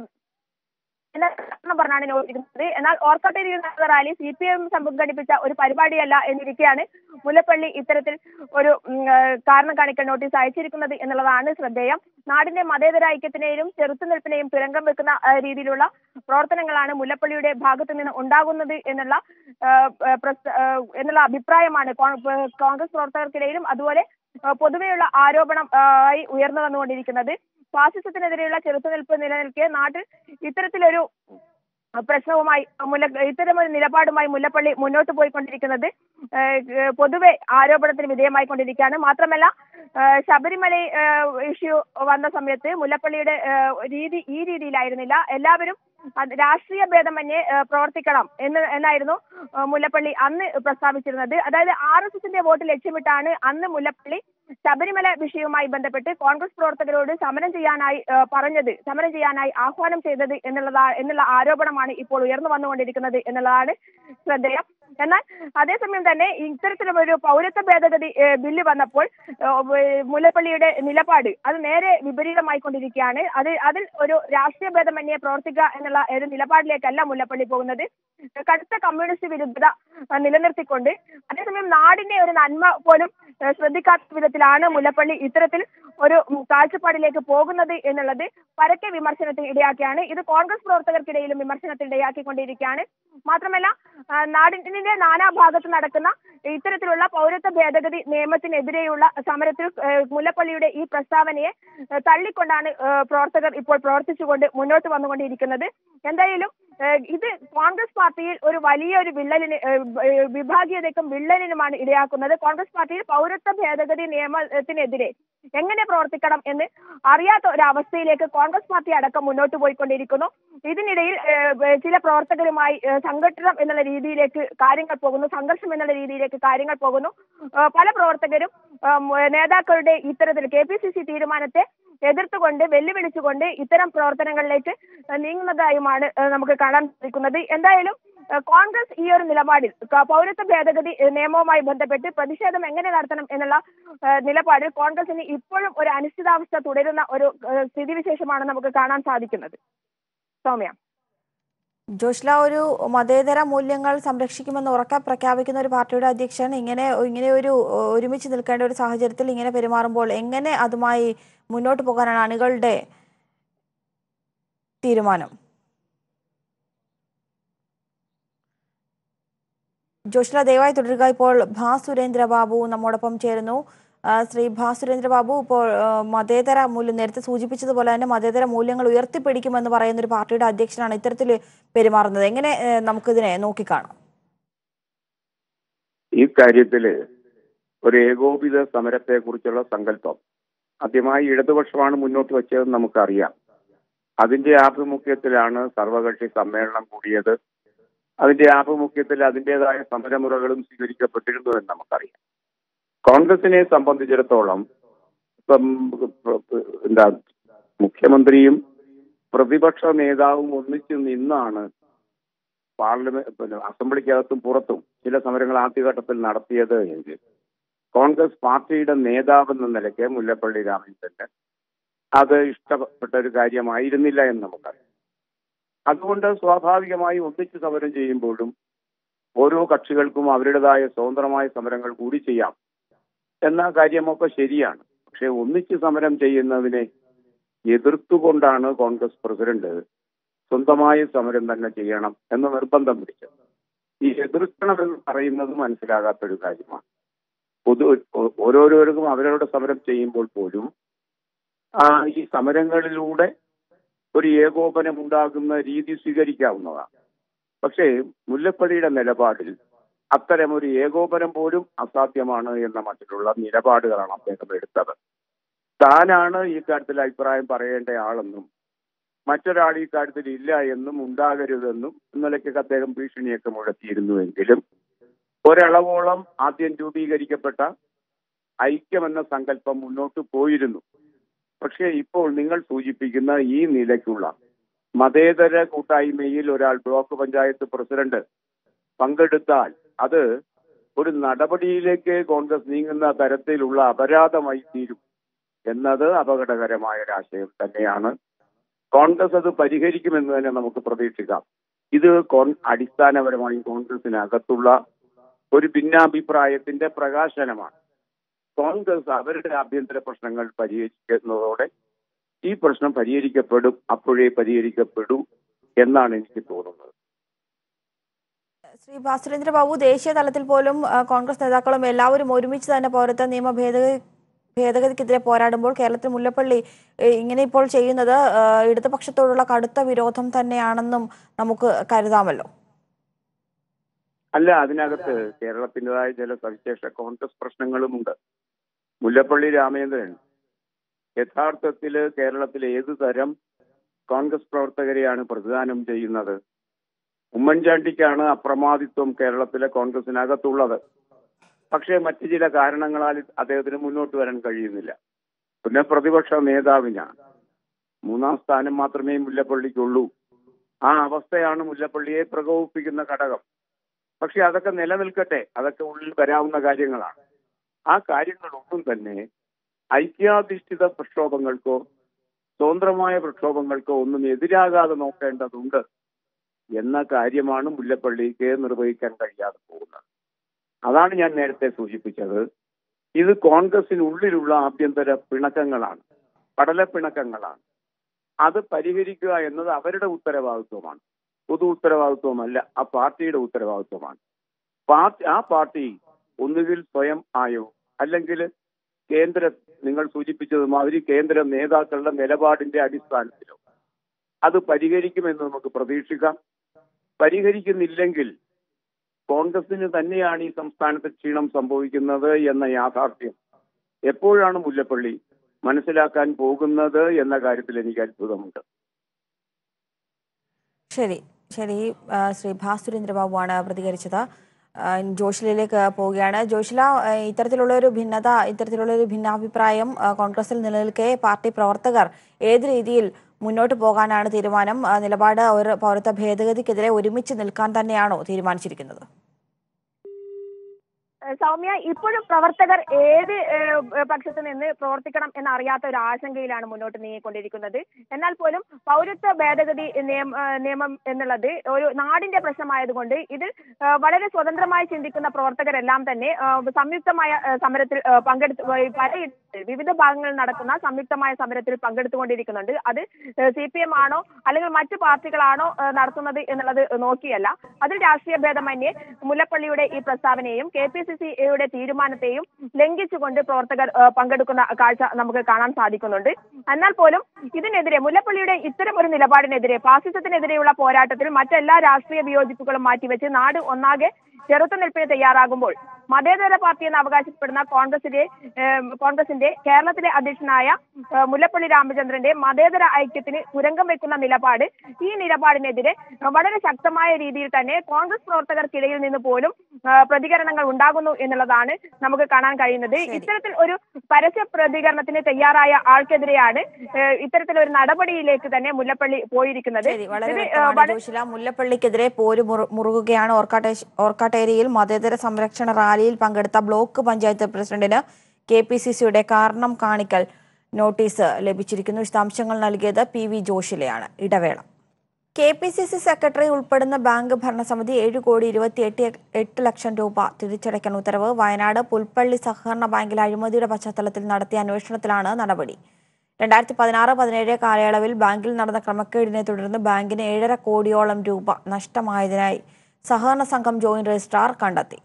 എന്ന കാരണം പറഞ്ഞാണ് നോട്ടിയിരുന്നത് എന്നാൽ ഓർക്കാട്ടേരിയിൽ നടന്ന റാലി സി പി എം സംഘടിപ്പിച്ച ഒരു പരിപാടിയല്ല എന്നിരിക്കെയാണ് മുല്ലപ്പള്ളി ഇത്തരത്തിൽ ഒരു ഉം, ഏഹ്, കാരണം കാണിക്കൽ നോട്ടീസ് അയച്ചിരിക്കുന്നത് എന്നുള്ളതാണ് ശ്രദ്ധേയം നാടിന്റെ മതേതര ഐക്യത്തിനെയും ചെറുത്തുനിൽപ്പിനെയും തുരങ്കം വെക്കുന്ന ഏഹ്, രീതിയിലുള്ള പ്രവർത്തനങ്ങളാണ് മുല്ലപ്പള്ളിയുടെ ഭാഗത്തു നിന്ന് ഉണ്ടാകുന്നത് എന്നുള്ള ഏഹ്, ഏഹ്, പ്രസ്- ഏഹ്, എന്നുള്ള അഭിപ്രായമാണ് കോൺ- ഏഹ്, കോൺഗ്രസ് പ്രവർത്തകർക്കിടയിലും അതുപോലെ ഏഹ്, പൊതുവെയുള്ള ആരോപണം ഏഹ്, ആയി ഉയർന്നു വന്നുകൊണ്ടിരിക്കുന്നത് ഫാസിസത്തിനെതിരെയുള്ള ചെറുത്തുനിൽപ്പ് നിലനിൽക്കെ നാട്ടിൽ ഇത്തരത്തിലൊരു പ്രശ്നവുമായി മുല്ല ഇത്തരമൊരു നിലപാടുമായി മുല്ലപ്പള്ളി മുന്നോട്ട് പോയിക്കൊണ്ടിരിക്കുന്നത് ഏഹ്, ഏഹ്, പൊതുവെ ആരോപണത്തിന് വിധേയമായിക്കൊണ്ടിരിക്കുകയാണ് മാത്രമല്ല ഏഹ്, ശബരിമല ഇഷ്യൂ വന്ന സമയത്ത് മുല്ലപ്പള്ളിയുടെ ഏഹ്, രീതി ഈ രീതിയിലായിരുന്നില്ല എല്ലാവരും അത് രാഷ്ട്രീയ ഭേദമന്യേ ഏഹ്, പ്രവർത്തിക്കണം എന്ന് എന്നായിരുന്നു ഏഹ്, മുല്ലപ്പള്ളി അന്ന് പ്രസ്താവിച്ചിരുന്നത് അതായത് ആർ എസ് എസിന്റെ വോട്ട് ലക്ഷ്യമിട്ടാണ് അന്ന് മുല്ലപ്പള്ളി ശബരിമല വിഷയവുമായി ബന്ധപ്പെട്ട് കോൺഗ്രസ് പ്രവർത്തകരോട് സമരം ചെയ്യാനായി ഏഹ്, പറഞ്ഞത് സമരം ചെയ്യാനായി ആഹ്വാനം ചെയ്തത് എന്നുള്ളതാ എന്നുള്ള ആരോപണമാണ് ഇപ്പോൾ ഉയർന്നു വന്നുകൊണ്ടിരിക്കുന്നത് എന്നുള്ളതാണ് ശ്രദ്ധേയം എന്നാൽ അതേസമയം തന്നെ ഇത്തരത്തിലൊരു പൗരത്വ ഭേദഗതി ഏഹ്, ബില്ല് വന്നപ്പോൾ ഏഹ്, മുല്ലപ്പള്ളിയുടെ നിലപാട് അത് നേരെ വിപരീതമായി കൊണ്ടിരിക്കുകയാണ് അത് അതിൽ ഒരു രാഷ്ട്രീയ ഭേദമന്യേ പ്രവർത്തിക്കുക എന്നുള്ള ഒരു നിലപാടിലേക്കല്ല മുല്ലപ്പള്ളി പോകുന്നത് കടുത്ത കമ്മ്യൂണിസ്റ്റ് വിരുദ്ധത ഏഹ്, നിലനിർത്തിക്കൊണ്ട് അതേസമയം നാടിന്റെ ഒരു നന്മ പോലും ഏഹ്, ശ്രദ്ധിക്കാത്ത വിധത്തിലാണ് മുല്ലപ്പള്ളി ഇത്തരത്തിൽ ഒരു ഉം, കാഴ്ചപ്പാടിലേക്ക് പോകുന്നത് എന്നുള്ളത് പരക്കെ വിമർശനത്തിന് ഇടയാക്കിയാണ് ഇത് കോൺഗ്രസ് പ്രവർത്തകർക്കിടയിലും വിമർശനത്തിന് ഇടയാക്കിക്കൊണ്ടിരിക്കുകയാണ് മാത്രമല്ല ആ, നാടിന്റെ നാനാഭാഗത്ത് നടക്കുന്ന ഇത്തരത്തിലുള്ള പൗരത്വ ഭേദഗതി നിയമത്തിനെതിരെയുള്ള സമരത്തിൽ ഏഹ്, മുല്ലപ്പള്ളിയുടെ ഈ പ്രസ്താവനയെ ഏഹ്, തള്ളിക്കൊണ്ടാണ് ഏഹ്, പ്രവർത്തകർ ഇപ്പോൾ പ്രവർത്തിച്ചുകൊണ്ട് മുന്നോട്ട് വന്നുകൊണ്ടിരിക്കുന്നത് എന്തായാലും ഏഹ്, ഇത് കോൺഗ്രസ് പാർട്ടിയിൽ ഒരു വലിയൊരു വിള്ളലിന് ഏഹ്, ഏഹ്, വിഭാഗീയതയ്ക്കും വിള്ളലിനുമാണ് ഇടയാക്കുന്നത് കോൺഗ്രസ് പാർട്ടിയിൽ പൗരത്വ ഭേദഗതി നിയമത്തിനെതിരെ എങ്ങനെ പ്രവർത്തിക്കണം എന്ന് അറിയാത്ത ഒരു അവസ്ഥയിലേക്ക് കോൺഗ്രസ് പാർട്ടി അടക്കം മുന്നോട്ട് പോയിക്കൊണ്ടിരിക്കുന്നു ഇതിനിടയിൽ ഏഹ്, ചില പ്രവർത്തകരുമായി ഏഹ്, സംഘടനം എന്നുള്ള രീതിയിലേക്ക് കാര്യങ്ങൾ പോകുന്നു സംഘർഷം എന്നുള്ള രീതിയിലേക്ക് കാര്യങ്ങൾ പോകുന്നു ഏഹ്, പല പ്രവർത്തകരും ഏഹ്, നേതാക്കളുടെ ഇത്തരത്തിൽ കെ പി സി സി തീരുമാനത്തെ എതിർത്തുകൊണ്ട് വെല്ലുവിളിച്ചുകൊണ്ട് ഇത്തരം പ്രവർത്തനങ്ങളിലേക്ക് നീങ്ങുന്നതായുമാണ് ഏഹ്, നമുക്ക് കാണാൻ സാധിക്കുന്നത് എന്തായാലും ഏഹ്, കോൺഗ്രസ് ഈ ഒരു നിലപാടിൽ ക- പൗരത്വ ഭേദഗതി ഏഹ്, നിയമവുമായി ബന്ധപ്പെട്ട് പ്രതിഷേധം എങ്ങനെ നടത്തണം എന്നുള്ള ഏഹ്, നിലപാടിൽ കോൺഗ്രസിന് ഇപ്പോഴും ഒരു അനിശ്ചിതാവസ്ഥ തുടരുന്ന ഒരു ഏഹ്, സ്ഥിതിവിശേഷമാണ് നമുക്ക് കാണാൻ സാധിക്കുന്നത് സൗമ്യ ജോഷ്ല ഒരു മതേതര മൂല്യങ്ങൾ സംരക്ഷിക്കുമെന്ന് ഉറക്കെ പ്രഖ്യാപിക്കുന്ന ഒരു പാർട്ടിയുടെ അധ്യക്ഷൻ ഇങ്ങനെ ഇങ്ങനെ ഒരു ഏഹ്, ഒരുമിച്ച് നിൽക്കേണ്ട ഒരു സാഹചര്യത്തിൽ ഇങ്ങനെ പെരുമാറുമ്പോൾ എങ്ങനെ അതുമായി മുന്നോട്ട് പോകാനാണ് അണികളുടെ തീരുമാനം ജോഷ്ല ദയവായി തുടരുക ഇപ്പോൾ ഭാ സുരേന്ദ്ര ബാബു നമ്മോടൊപ്പം ചേരുന്നു ആ, ശ്രീ ഭാ സുരേന്ദ്ര ബാബു ഇപ്പോൾ ആ, മതേതര മൂല്യം നേരത്തെ സൂചിപ്പിച്ചതുപോലെ തന്നെ മതേതര മൂല്യങ്ങൾ ഉയർത്തിപ്പിടിക്കുമെന്ന് പറയുന്ന ഒരു പാർട്ടിയുടെ അധ്യക്ഷനാണ് ഇത്തരത്തിൽ പെരുമാറുന്നത് എങ്ങനെ ഏ, നമുക്കിതിനെ നോക്കിക്കാണാം ഈ കാര്യത്തില് ഒരു ഏകോപിത സമരത്തെ കുറിച്ചുള്ള സങ്കല്പം ആദ്യമായി ഇടതുപക്ഷമാണ് മുന്നോട്ട് വെച്ചതെന്ന് നമുക്കറിയാം അതിന്റെ ആഭിമുഖ്യത്തിലാണ് സർവകക്ഷി സമ്മേളനം കൂടിയത് അതിന്റെ ആഭിമുഖ്യത്തിൽ അതിൻ്റെതായ സമരമുറകളും സ്വീകരിക്കപ്പെട്ടിരുന്നു എന്ന് നമുക്കറിയാം കോൺഗ്രസിനെ സംബന്ധിച്ചിടത്തോളം ഇപ്പം എന്താ മുഖ്യമന്ത്രിയും പ്രതിപക്ഷ നേതാവും ഒന്നിച്ചു നിന്നാണ് പാർലമെന്റ് പിന്നെ അസംബ്ലിക്കകത്തും പുറത്തും ചില സമരങ്ങൾ ആദ്യഘട്ടത്തിൽ നടത്തിയത് എങ്കിൽ കോൺഗ്രസ് പാർട്ടിയുടെ നേതാവ് എന്ന നിലയ്ക്ക് മുല്ലപ്പള്ളി രാമചന്ദ്രന് അത് ഇഷ്ടപ്പെട്ട ഒരു കാര്യമായിരുന്നില്ല എന്ന് നമുക്കറിയാം അതുകൊണ്ട് സ്വാഭാവികമായി ഒന്നിച്ച് സമരം ചെയ്യുമ്പോഴും ഓരോ കക്ഷികൾക്കും അവരുടേതായ സ്വതന്ത്രമായ സമരങ്ങൾ കൂടി ചെയ്യാം എന്ന കാര്യമൊക്കെ ശരിയാണ് പക്ഷെ ഒന്നിച്ച് സമരം ചെയ്യുന്നതിനെ എതിർത്തുകൊണ്ടാണ് കോൺഗ്രസ് പ്രസിഡന്റ് സ്വന്തമായ സമരം തന്നെ ചെയ്യണം എന്ന് നിർബന്ധം പിടിച്ചത് ഈ എതിർക്കണമെന്ന് പറയുന്നത് മനസ്സിലാകാത്തൊരു കാര്യമാണ് പൊതു ഓ- ഓരോരോരുക്കും അവരവരുടെ സമരം ചെയ്യുമ്പോൾ പോലും ആ ഈ സമരങ്ങളിലൂടെ ഒരു ഏകോപനം ഉണ്ടാകുന്ന രീതി സ്വീകരിക്കാവുന്നതാണ് പക്ഷേ മുല്ലപ്പള്ളിയുടെ നിലപാടിൽ അത്തരം ഒരു ഏകോപനം പോലും അസാധ്യമാണ് എന്ന മട്ടിലുള്ള നിലപാടുകളാണ് അദ്ദേഹം എടുത്തത് താനാണ് ഈ കാര്യത്തിൽ അഭിപ്രായം പറയേണ്ട ആളെന്നും മറ്റൊരാൾ ഈ കാര്യത്തിൽ ഇല്ല എന്നും ഉണ്ടാകരുതെന്നും ഇന്നലേക്കൊക്കെ അദ്ദേഹം ഭീഷണിയൊക്കെ മുഴക്കിയിരുന്നുവെങ്കിലും ഒരളവോളം ആദ്യം രൂപീകരിക്കപ്പെട്ട ഐക്യമെന്ന സങ്കല്പം മുന്നോട്ട് പോയിരുന്നു പക്ഷേ ഇപ്പോൾ നിങ്ങൾ സൂചിപ്പിക്കുന്ന ഈ നിലയ്ക്കുള്ള മതേതര കൂട്ടായ്മയിൽ ഒരാൾ ബ്ലോക്ക് പഞ്ചായത്ത് പ്രസിഡന്റ് പങ്കെടുത്താൽ അത് ഒരു നടപടിയിലേക്ക് കോൺഗ്രസ് നീങ്ങുന്ന തരത്തിലുള്ള അപരാധമായി തീരും എന്നത് അപകടകരമായ ഒരു ആശയം തന്നെയാണ് കോൺഗ്രസ് അത് പരിഹരിക്കുമെന്ന് തന്നെ നമുക്ക് പ്രതീക്ഷിക്കാം ഇത് കോൺ അടിസ്ഥാനപരമായി കോൺഗ്രസിനകത്തുള്ള ഒരു ഭിന്നാഭിപ്രായത്തിന്റെ പ്രകാശനമാണ് കോൺഗ്രസ് അവരുടെ ആഭ്യന്തര പ്രശ്നങ്ങൾ പരിഹരിക്കുന്നതോടെ ഈ പ്രശ്നം പരിഹരിക്കപ്പെടും അപ്പോഴേ പരിഹരിക്കപ്പെടൂ എന്നാണ് എനിക്ക് തോന്നുന്നത് ശ്രീ ഭാസ്കരേന്ദ്ര ബാബു ദേശീയ തലത്തിൽ പോലും ആ, കോൺഗ്രസ് നേതാക്കളും എല്ലാവരും ഒരുമിച്ച് തന്നെ പൗരത്വ നിയമ ഭേദഗതി ഭേദഗതിക്കെതിരെ പോരാടുമ്പോൾ കേരളത്തിൽ മുല്ലപ്പള്ളി ഏ, ഇങ്ങനെ ഇപ്പോൾ ചെയ്യുന്നത് ആ, ഇടതുപക്ഷത്തോടുള്ള കടുത്ത വിരോധം തന്നെയാണെന്നും നമുക്ക് കരുതാമല്ലോ അല്ല അതിനകത്ത് കേരളത്തിൻ്റെതായ ചില സവിശേഷ കോൺഗ്രസ് പ്രശ്നങ്ങളുമുണ്ട് മുല്ലപ്പള്ളി രാമചന്ദ്രൻ യഥാർത്ഥത്തിൽ കേരളത്തിൽ ഏതു തരം കോൺഗ്രസ് പ്രവർത്തകരെയാണ് പ്രതിദാനം ചെയ്യുന്നത് ഉമ്മൻചാണ്ടിക്കാണ് അപ്രമാദിത്വം കേരളത്തിലെ കോൺഗ്രസിനകത്തുള്ളത് പക്ഷേ മറ്റു ചില കാരണങ്ങളാൽ അദ്ദേഹത്തിന് മുന്നോട്ട് വരാൻ കഴിയുന്നില്ല പിന്നെ പ്രതിപക്ഷ നേതാവിനാണ് മൂന്നാം സ്ഥാനം മാത്രമേ മുല്ലപ്പള്ളിക്കുള്ളൂ ആ അവസ്ഥയാണ് മുല്ലപ്പള്ളിയെ പ്രകോപിപ്പിക്കുന്ന ഘടകം പക്ഷെ അതൊക്കെ നിലനിൽക്കട്ടെ അതൊക്കെ ഉള്ളിൽ വരാവുന്ന കാര്യങ്ങളാണ് ആ കാര്യങ്ങളൊന്നും തന്നെ ഐക്യാധിഷ്ഠിത പ്രക്ഷോഭങ്ങൾക്കോ സ്വതന്ത്രമായ പ്രക്ഷോഭങ്ങൾക്കോ ഒന്നും എതിരാകാതെ നോക്കേണ്ടതുണ്ട് എന്ന കാര്യമാണ് മുല്ലപ്പള്ളിക്ക് നിർവഹിക്കാൻ കഴിയാതെ പോകുന്നത് അതാണ് ഞാൻ നേരത്തെ സൂചിപ്പിച്ചത് ഇത് കോൺഗ്രസിനുള്ളിലുള്ള ആഭ്യന്തര പിണക്കങ്ങളാണ് പടല പിണക്കങ്ങളാണ് അത് പരിഹരിക്കുക എന്നത് അവരുടെ ഉത്തരവാദിത്വമാണ് പൊതു ഉത്തരവാദിത്വമല്ല ആ പാർട്ടിയുടെ ഉത്തരവാദിത്വമാണ് പാർട്ടി ആ പാർട്ടി ഒന്നുകിൽ സ്വയം ആയോ അല്ലെങ്കിൽ കേന്ദ്ര നിങ്ങൾ സൂചിപ്പിച്ചത് മാതിരി കേന്ദ്ര നേതാക്കളുടെ നിലപാടിന്റെ അടിസ്ഥാനത്തിലോ അത് പരിഹരിക്കുമെന്ന് നമുക്ക് പ്രതീക്ഷിക്കാം പരിഹരിക്കുന്നില്ലെങ്കിൽ കോൺഗ്രസിന് തന്നെയാണ് ഈ സംസ്ഥാനത്ത് ക്ഷീണം സംഭവിക്കുന്നത് എന്ന യാഥാർത്ഥ്യം എപ്പോഴാണ് മുല്ലപ്പള്ളി മനസ്സിലാക്കാൻ പോകുന്നത് എന്ന കാര്യത്തിൽ എനിക്ക് അത്ഭുതമുണ്ട് ശരി ശരി ആ, ശ്രീ ഭാസുരേന്ദ്ര ബാബുവാണ് പ്രതികരിച്ചത് ആ, ജോഷിലേക്ക് പോവുകയാണ് ജോഷില ആ, ഇത്തരത്തിലുള്ള ഒരു ഭിന്നത ഇത്തരത്തിലുള്ള ഒരു ഭിന്നാഭിപ്രായം ആ, കോൺഗ്രസിൽ നിലനിൽക്കെ പാർട്ടി പ്രവർത്തകർ ഏത് രീതിയിൽ മുന്നോട്ട് പോകാനാണ് തീരുമാനം ആ, നിലപാട് ഒരു പൗരത്വ ഭേദഗതിക്കെതിരെ ഒരുമിച്ച് നിൽക്കാൻ തന്നെയാണോ തീരുമാനിച്ചിരിക്കുന്നത് ഏഹ് സൗമ്യ ഇപ്പോഴും പ്രവർത്തകർ ഏത് ഏഹ്, പക്ഷത്ത് നിന്ന് പ്രവർത്തിക്കണം എന്നറിയാത്ത ഒരു ആശങ്കയിലാണ് മുന്നോട്ട് നീങ്ങിക്കൊണ്ടിരിക്കുന്നത് എന്നാൽ പോലും പൗരത്വ ഭേദഗതി നിയമ ഏഹ്, നിയമം എന്നുള്ളത് ഒരു നാടിന്റെ പ്രശ്നമായതുകൊണ്ട് ഇത് ഏഹ്, വളരെ സ്വതന്ത്രമായി ചിന്തിക്കുന്ന പ്രവർത്തകരെല്ലാം തന്നെ ഏഹ്, സംയുക്തമായ ഏഹ്, സമരത്തിൽ ഏഹ്, പങ്കെടുത്ത് ഏഹ്, പല വിവിധ ഭാഗങ്ങളിൽ നടക്കുന്ന സംയുക്തമായ സമരത്തിൽ പങ്കെടുത്തുകൊണ്ടിരിക്കുന്നുണ്ട് അത് സി പി എം ആണോ അല്ലെങ്കിൽ മറ്റു പാർട്ടികളാണോ ഏഹ്, നടത്തുന്നത് എന്നുള്ളത് നോക്കിയല്ല അതിൽ രാഷ്ട്രീയ ഭേദമന്യേ മുല്ലപ്പള്ളിയുടെ ഈ പ്രസ്താവനയും കെ പി സി സിയുടെ തീരുമാനത്തെയും ലംഘിച്ചുകൊണ്ട് പ്രവർത്തകർ ഏഹ്, പങ്കെടുക്കുന്ന കാഴ്ച നമുക്ക് കാണാൻ സാധിക്കുന്നുണ്ട് എന്നാൽ പോലും ഇതിനെതിരെ മുല്ലപ്പള്ളിയുടെ ഇത്തരം ഒരു നിലപാടിനെതിരെ ഫാസിസത്തിനെതിരെയുള്ള പോരാട്ടത്തിൽ മറ്റെല്ലാ രാഷ്ട്രീയ വിയോജിപ്പുകളും മാറ്റിവെച്ച് നാട് ഒന്നാകെ ചെറുത്തുനിൽപ്പിന് തയ്യാറാകുമ്പോൾ മതേതര പാർട്ടി എന്ന് അവകാശപ്പെടുന്ന കോൺഗ്രസിന്റെ ഏഹ്, കോൺഗ്രസിന്റെ കേരളത്തിലെ അധ്യക്ഷനായ ഏഹ്, മുല്ലപ്പള്ളി രാമചന്ദ്രന്റെ മതേതര ഐക്യത്തിന് തുരങ്കം വെക്കുന്ന നിലപാട് ഈ നിലപാടിനെതിരെ വളരെ ശക്തമായ രീതിയിൽ തന്നെ കോൺഗ്രസ് പ്രവർത്തകർക്കിടയിൽ നിന്ന് പോലും ഏഹ്, പ്രതികരണങ്ങൾ ഉണ്ടാകുന്നു എന്നുള്ളതാണ് നമുക്ക് കാണാൻ കഴിയുന്നത് ഇത്തരത്തിൽ ഒരു പരസ്യ പ്രതികരണത്തിന് തയ്യാറായ ആൾക്കെതിരെയാണ് ഏഹ്, ഇത്തരത്തിലൊരു നടപടിയിലേക്ക് തന്നെ മുല്ലപ്പള്ളി പോയിരിക്കുന്നത് ശരി വളരെ ഇത് ഏഹ്, വ്യക്തമാണ് വളരെ ജോഷില മുല്ലപ്പള്ളിക്കെതിരെ പോര് മുറു- മുറുകുകയാണ് ഓർക്കാട്ടേ ഓർക്കാട്ടേരിയിൽ മതേതര സംരക്ഷണ റാലിയിൽ പങ്കെടുത്ത ബ്ലോക്ക് പഞ്ചായത്ത് പ്രസിഡന്റിന് കെ പി സി സിയുടെ കാരണം കാണിക്കൽ നോട്ടീസ് ലഭിച്ചിരിക്കുന്നു വിശദാംശങ്ങൾ നൽകിയത് പി വി ജോഷിലയാണ് ഇടവേള K P C C secretary ഉൾപ്പെടുന്ന ബാങ്ക് ഭരണസമിതി ഏഴ് കോടി ഇരുപത്തിയെട്ട് എട്ട് ലക്ഷം രൂപ തിരിച്ചടയ്ക്കാൻ ഉത്തരവ് വയനാട് പുൽപ്പള്ളി സഹകരണ ബാങ്കിലെ അഴിമതിയുടെ പശ്ചാത്തലത്തിൽ നടത്തിയ അന്വേഷണത്തിലാണ് നടപടി രണ്ടായിരത്തി പതിനാറ് പതിനേഴ് കാലയളവിൽ ബാങ്കിൽ നടന്ന ക്രമക്കേടിനെ തുടർന്ന് ബാങ്കിന് ഏഴര കോടിയോളം രൂപ നഷ്ടമായതിനായി സഹകരണ സംഘം ജോയിന്റ് രജിസ്ട്രാർ കണ്ടെത്തി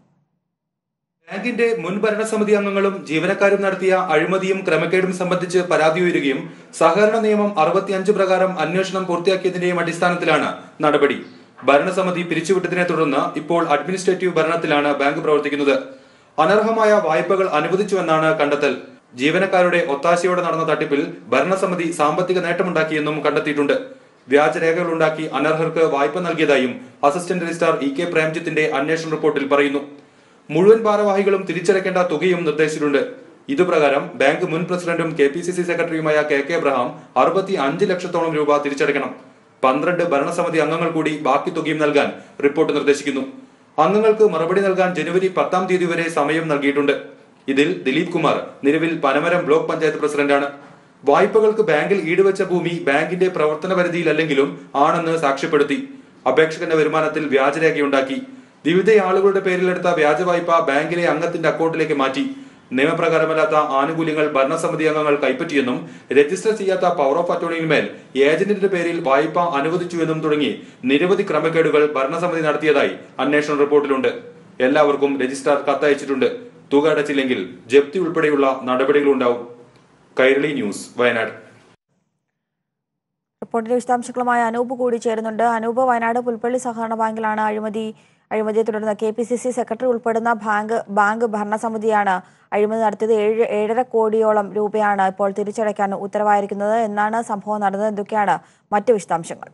ബാങ്കിന്റെ മുൻ ഭരണസമിതി അംഗങ്ങളും ജീവനക്കാരും നടത്തിയ അഴിമതിയും ക്രമക്കേടും സംബന്ധിച്ച് പരാതി ഉയരുകയും സഹകരണ നിയമം അറുപത്തിയഞ്ച് പ്രകാരം അന്വേഷണം പൂർത്തിയാക്കിയതിന്റെയും അടിസ്ഥാനത്തിലാണ് നടപടി ഭരണസമിതി പിരിച്ചുവിട്ടതിനെ തുടർന്ന് ഇപ്പോൾ അഡ്മിനിസ്ട്രേറ്റീവ് ഭരണത്തിലാണ് ബാങ്ക് പ്രവർത്തിക്കുന്നത് അനർഹമായ വായ്പകൾ അനുവദിച്ചുവെന്നാണ് കണ്ടെത്തൽ ജീവനക്കാരുടെ ഒത്താശയോടെ നടന്ന തട്ടിപ്പിൽ ഭരണസമിതി സാമ്പത്തിക നേട്ടമുണ്ടാക്കിയെന്നും കണ്ടെത്തിയിട്ടുണ്ട് വ്യാജരേഖകൾ ഉണ്ടാക്കി അനർഹർക്ക് വായ്പ നൽകിയതായും അസിസ്റ്റന്റ് രജിസ്ട്രാർ ഇ കെ പ്രേംജിത്തിന്റെ അന്വേഷണ റിപ്പോർട്ടിൽ പറയുന്നു മുഴുവൻ ഭാരവാഹികളും തിരിച്ചടയ്ക്കേണ്ട തുകയും നിർദ്ദേശിച്ചിട്ടുണ്ട് ഇതുപ്രകാരം ബാങ്ക് മുൻ പ്രസിഡന്റും കെ പി സി സി സെക്രട്ടറിയുമായ കെ കെ എബ്രഹാം അറുപത്തി അഞ്ച് ലക്ഷത്തോളം രൂപ തിരിച്ചടയ്ക്കണം പന്ത്രണ്ട് ഭരണസമിതി അംഗങ്ങൾ കൂടി ബാക്കി തുകയും നൽകാൻ റിപ്പോർട്ട് നിർദ്ദേശിക്കുന്നു അംഗങ്ങൾക്ക് മറുപടി നൽകാൻ ജനുവരി പത്താം തീയതി വരെ സമയം നൽകിയിട്ടുണ്ട് ഇതിൽ ദിലീപ് കുമാർ നിലവിൽ പനമരം ബ്ലോക്ക് പഞ്ചായത്ത് പ്രസിഡന്റാണ് വായ്പകൾക്ക് ബാങ്കിൽ ഈടുവച്ച ഭൂമി ബാങ്കിന്റെ പ്രവർത്തന പരിധിയിലല്ലെങ്കിലും ആണെന്ന് സാക്ഷ്യപ്പെടുത്തി അപേക്ഷകന്റെ വരുമാനത്തിൽ വ്യാജരേഖയുണ്ടാക്കി വിവിധ ആളുകളുടെ പേരിലെടുത്ത വ്യാജ വായ്പ ബാങ്കിലെ അംഗത്തിന്റെ അക്കൗണ്ടിലേക്ക് മാറ്റി നിയമപ്രകാരമല്ലാത്ത ആനുകൂല്യങ്ങൾ ഭരണസമിതി അംഗങ്ങൾ കൈപ്പറ്റിയെന്നും രജിസ്റ്റർ ചെയ്യാത്ത പവർ ഓഫ് അറ്റോർണിയിന്മേൽ ഏജന്റിന്റെ പേരിൽ വായ്പ അനുവദിച്ചുവെന്നും തുടങ്ങി നിരവധി ക്രമക്കേടുകൾ ഭരണസമിതി നടത്തിയതായി അന്വേഷണ റിപ്പോർട്ടിലുണ്ട് എല്ലാവർക്കും രജിസ്ട്രാർ കത്തയച്ചിട്ടുണ്ട് തുക അടച്ചില്ലെങ്കിൽ ജപ്തി ഉൾപ്പെടെയുള്ള നടപടികളുണ്ടാവും കൈരളി ന്യൂസ് വയനാട് റിപ്പോർട്ടിന്റെ വിശദാംശങ്ങളുമായി അനൂപ് കൂടി ചേരുന്നുണ്ട് അനൂപ് വയനാട് പുൽപ്പള്ളി സഹകരണ ബാങ്കിലാണ് അഴിമതി അഴിമതിയെ തുടർന്ന് K P C C secretary ഉൾപ്പെടുന്ന ബാങ്ക് ബാങ്ക് ഭരണസമിതിയാണ് അഴിമതി നടത്തിയത് ഏഴ് ഏഴര കോടിയോളം രൂപയാണ് ഇപ്പോൾ തിരിച്ചടയ്ക്കാൻ ഉത്തരവായിരിക്കുന്നത് എന്നാണ് സംഭവം നടന്നത് എന്തൊക്കെയാണ് മറ്റ് വിശദാംശങ്ങൾ